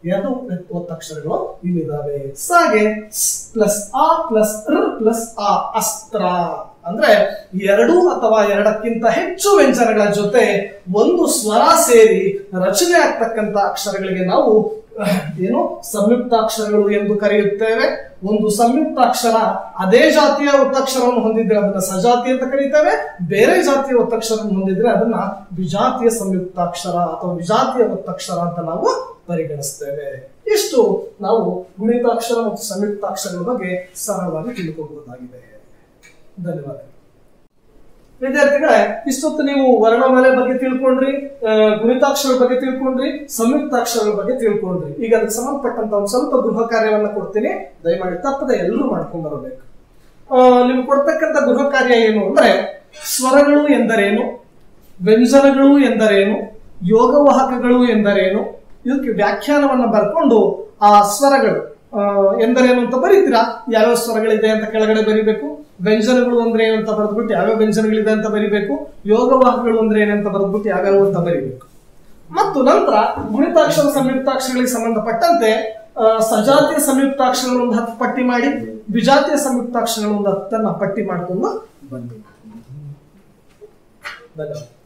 ಎರಡು ಒತ್ತಕ್ಷರಗಳು ಇಲ್ಲಿದ್ದಾವೆ ಸಾಗೆ ಪ್ಲಸ್ ಆ ಪ್ಲಸ್ ರ್ ಪ್ಲಸ್ ಆ ಅಸ್ತ್ರ ಅಂದ್ರೆ ಎರಡು ಅಥವಾ ಎರಡಕ್ಕಿಂತ ಹೆಚ್ಚು ವ್ಯಂಜನಗಳ ಜೊತೆ ಒಂದು ಸ್ವರ ಸೇರಿ ರಚನೆ ಆಗ್ತಕ್ಕಂತ ಅಕ್ಷರಗಳಿಗೆ ನಾವು ಅಹ್, ಏನು ಸಂಯುಕ್ತಾಕ್ಷರಗಳು ಎಂದು ಕರೆಯುತ್ತೇವೆ ಒಂದು ಸಂಯುಕ್ತಾಕ್ಷರ ಅದೇ ಜಾತಿಯ ಒತ್ತಕ್ಷರವನ್ನು ಹೊಂದಿದ್ರೆ ಅದನ್ನ ಸಜಾತಿ ಅಂತ ಕರೀತೇವೆ ಬೇರೆ ಜಾತಿಯ ಒತ್ತಕ್ಷರವನ್ನು ಹೊಂದಿದ್ರೆ ಅದನ್ನ ವಿಜಾತಿಯ ಸಂಯುಕ್ತಾಕ್ಷರ ಅಥವಾ ವಿಜಾತಿಯ ಒತ್ತಕ್ಷರ ಅಂತ ನಾವು ಪರಿಗಣಿಸ್ತೇವೆ ಇಷ್ಟು ನಾವು ಗುಣಿತಾಕ್ಷರ ಮತ್ತು ಸಂಯುಕ್ತಾಕ್ಷರಗಳ ಬಗ್ಗೆ ಸರಳವಾಗಿ ತಿಳ್ಕೋಬಹುದಾಗಿದೆ ಧನ್ಯವಾದ ವಿದ್ಯಾರ್ಥಿಗಳೇ ಇಷ್ಟೊತ್ತು ನೀವು ವರ್ಣಮಾಲೆ ಬಗ್ಗೆ ತಿಳ್ಕೊಂಡ್ರಿ ಆ, ಗುಣಿತಾಕ್ಷರ ಬಗ್ಗೆ ತಿಳ್ಕೊಂಡ್ರಿ ಸಂಯುಕ್ತಾಕ್ಷರಗಳ ಬಗ್ಗೆ ತಿಳ್ಕೊಂಡ್ರಿ ಈಗ ಅದಕ್ಕೆ ಸಂಬಂಧಪಟ್ಟಂತ ಒಂದು ಸ್ವಲ್ಪ ಗೃಹ ಕಾರ್ಯವನ್ನ ಕೊಡ್ತೀನಿ ದಯಮಾಡಿ ತಪ್ಪದೆ ಎಲ್ಲರೂ ಮಾಡ್ಕೊಂಡ್ ಬರಬೇಕು ಆ, ನಿಮ್ಗೆ ಕೊಡ್ತಕ್ಕಂಥ ಗೃಹ ಕಾರ್ಯ ಏನು ಅಂದ್ರೆ ಸ್ವರಗಳು ಎಂದರೇನು ವ್ಯಂಜನಗಳು ಎಂದರೇನು ಯೋಗವಾಹಕಗಳು ಎಂದರೇನು ಇದಕ್ಕೆ ವ್ಯಾಖ್ಯಾನವನ್ನ ಬರ್ಕೊಂಡು ಆ ಸ್ವರಗಳು ಆ, ಎಂದರೇನು ಅಂತ ಬರೀತೀರಾ ಯಾವ್ಯಾವ ಸ್ವರಗಳಿದೆ ಅಂತ ಕೆಳಗಡೆ ಬರಿಬೇಕು ವ್ಯಂಜನಗಳು ಅಂದ್ರೆ ಏನು ಅಂತ ಬರೆದ್ಬಿಟ್ಟು ಯಾವ್ಯಾವ ವ್ಯಂಜನಗಳಿದೆ ಅಂತ ಬರಿಬೇಕು ಯೋಗವಾಹಕಗಳು ಅಂದ್ರೆ ಏನಂತ ಬರೆದ್ಬಿಟ್ಟು ಯಾವ್ಯಾವ ಅಂತ ಬರಿಬೇಕು ಮತ್ತು ನಂತರ ಗುಣಿತಾಕ್ಷರ ಸಂಯುಕ್ತಾಕ್ಷರಗಳಿಗೆ ಸಂಬಂಧಪಟ್ಟಂತೆ ಆ, ಸಜಾತಿಯ ಸಂಯುಕ್ತಾಕ್ಷರಗಳು ಒಂದು ಹತ್ತು ಪಟ್ಟಿ ಮಾಡಿ ವಿಜಾತಿಯ ಸಂಯುಕ್ತಾಕ್ಷರಗಳು ಒಂದು ಹತ್ತನ್ನ ಪಟ್ಟಿ ಮಾಡಿಕೊಂಡು ಬನ್ನಿ ಧನ್ಯವಾದ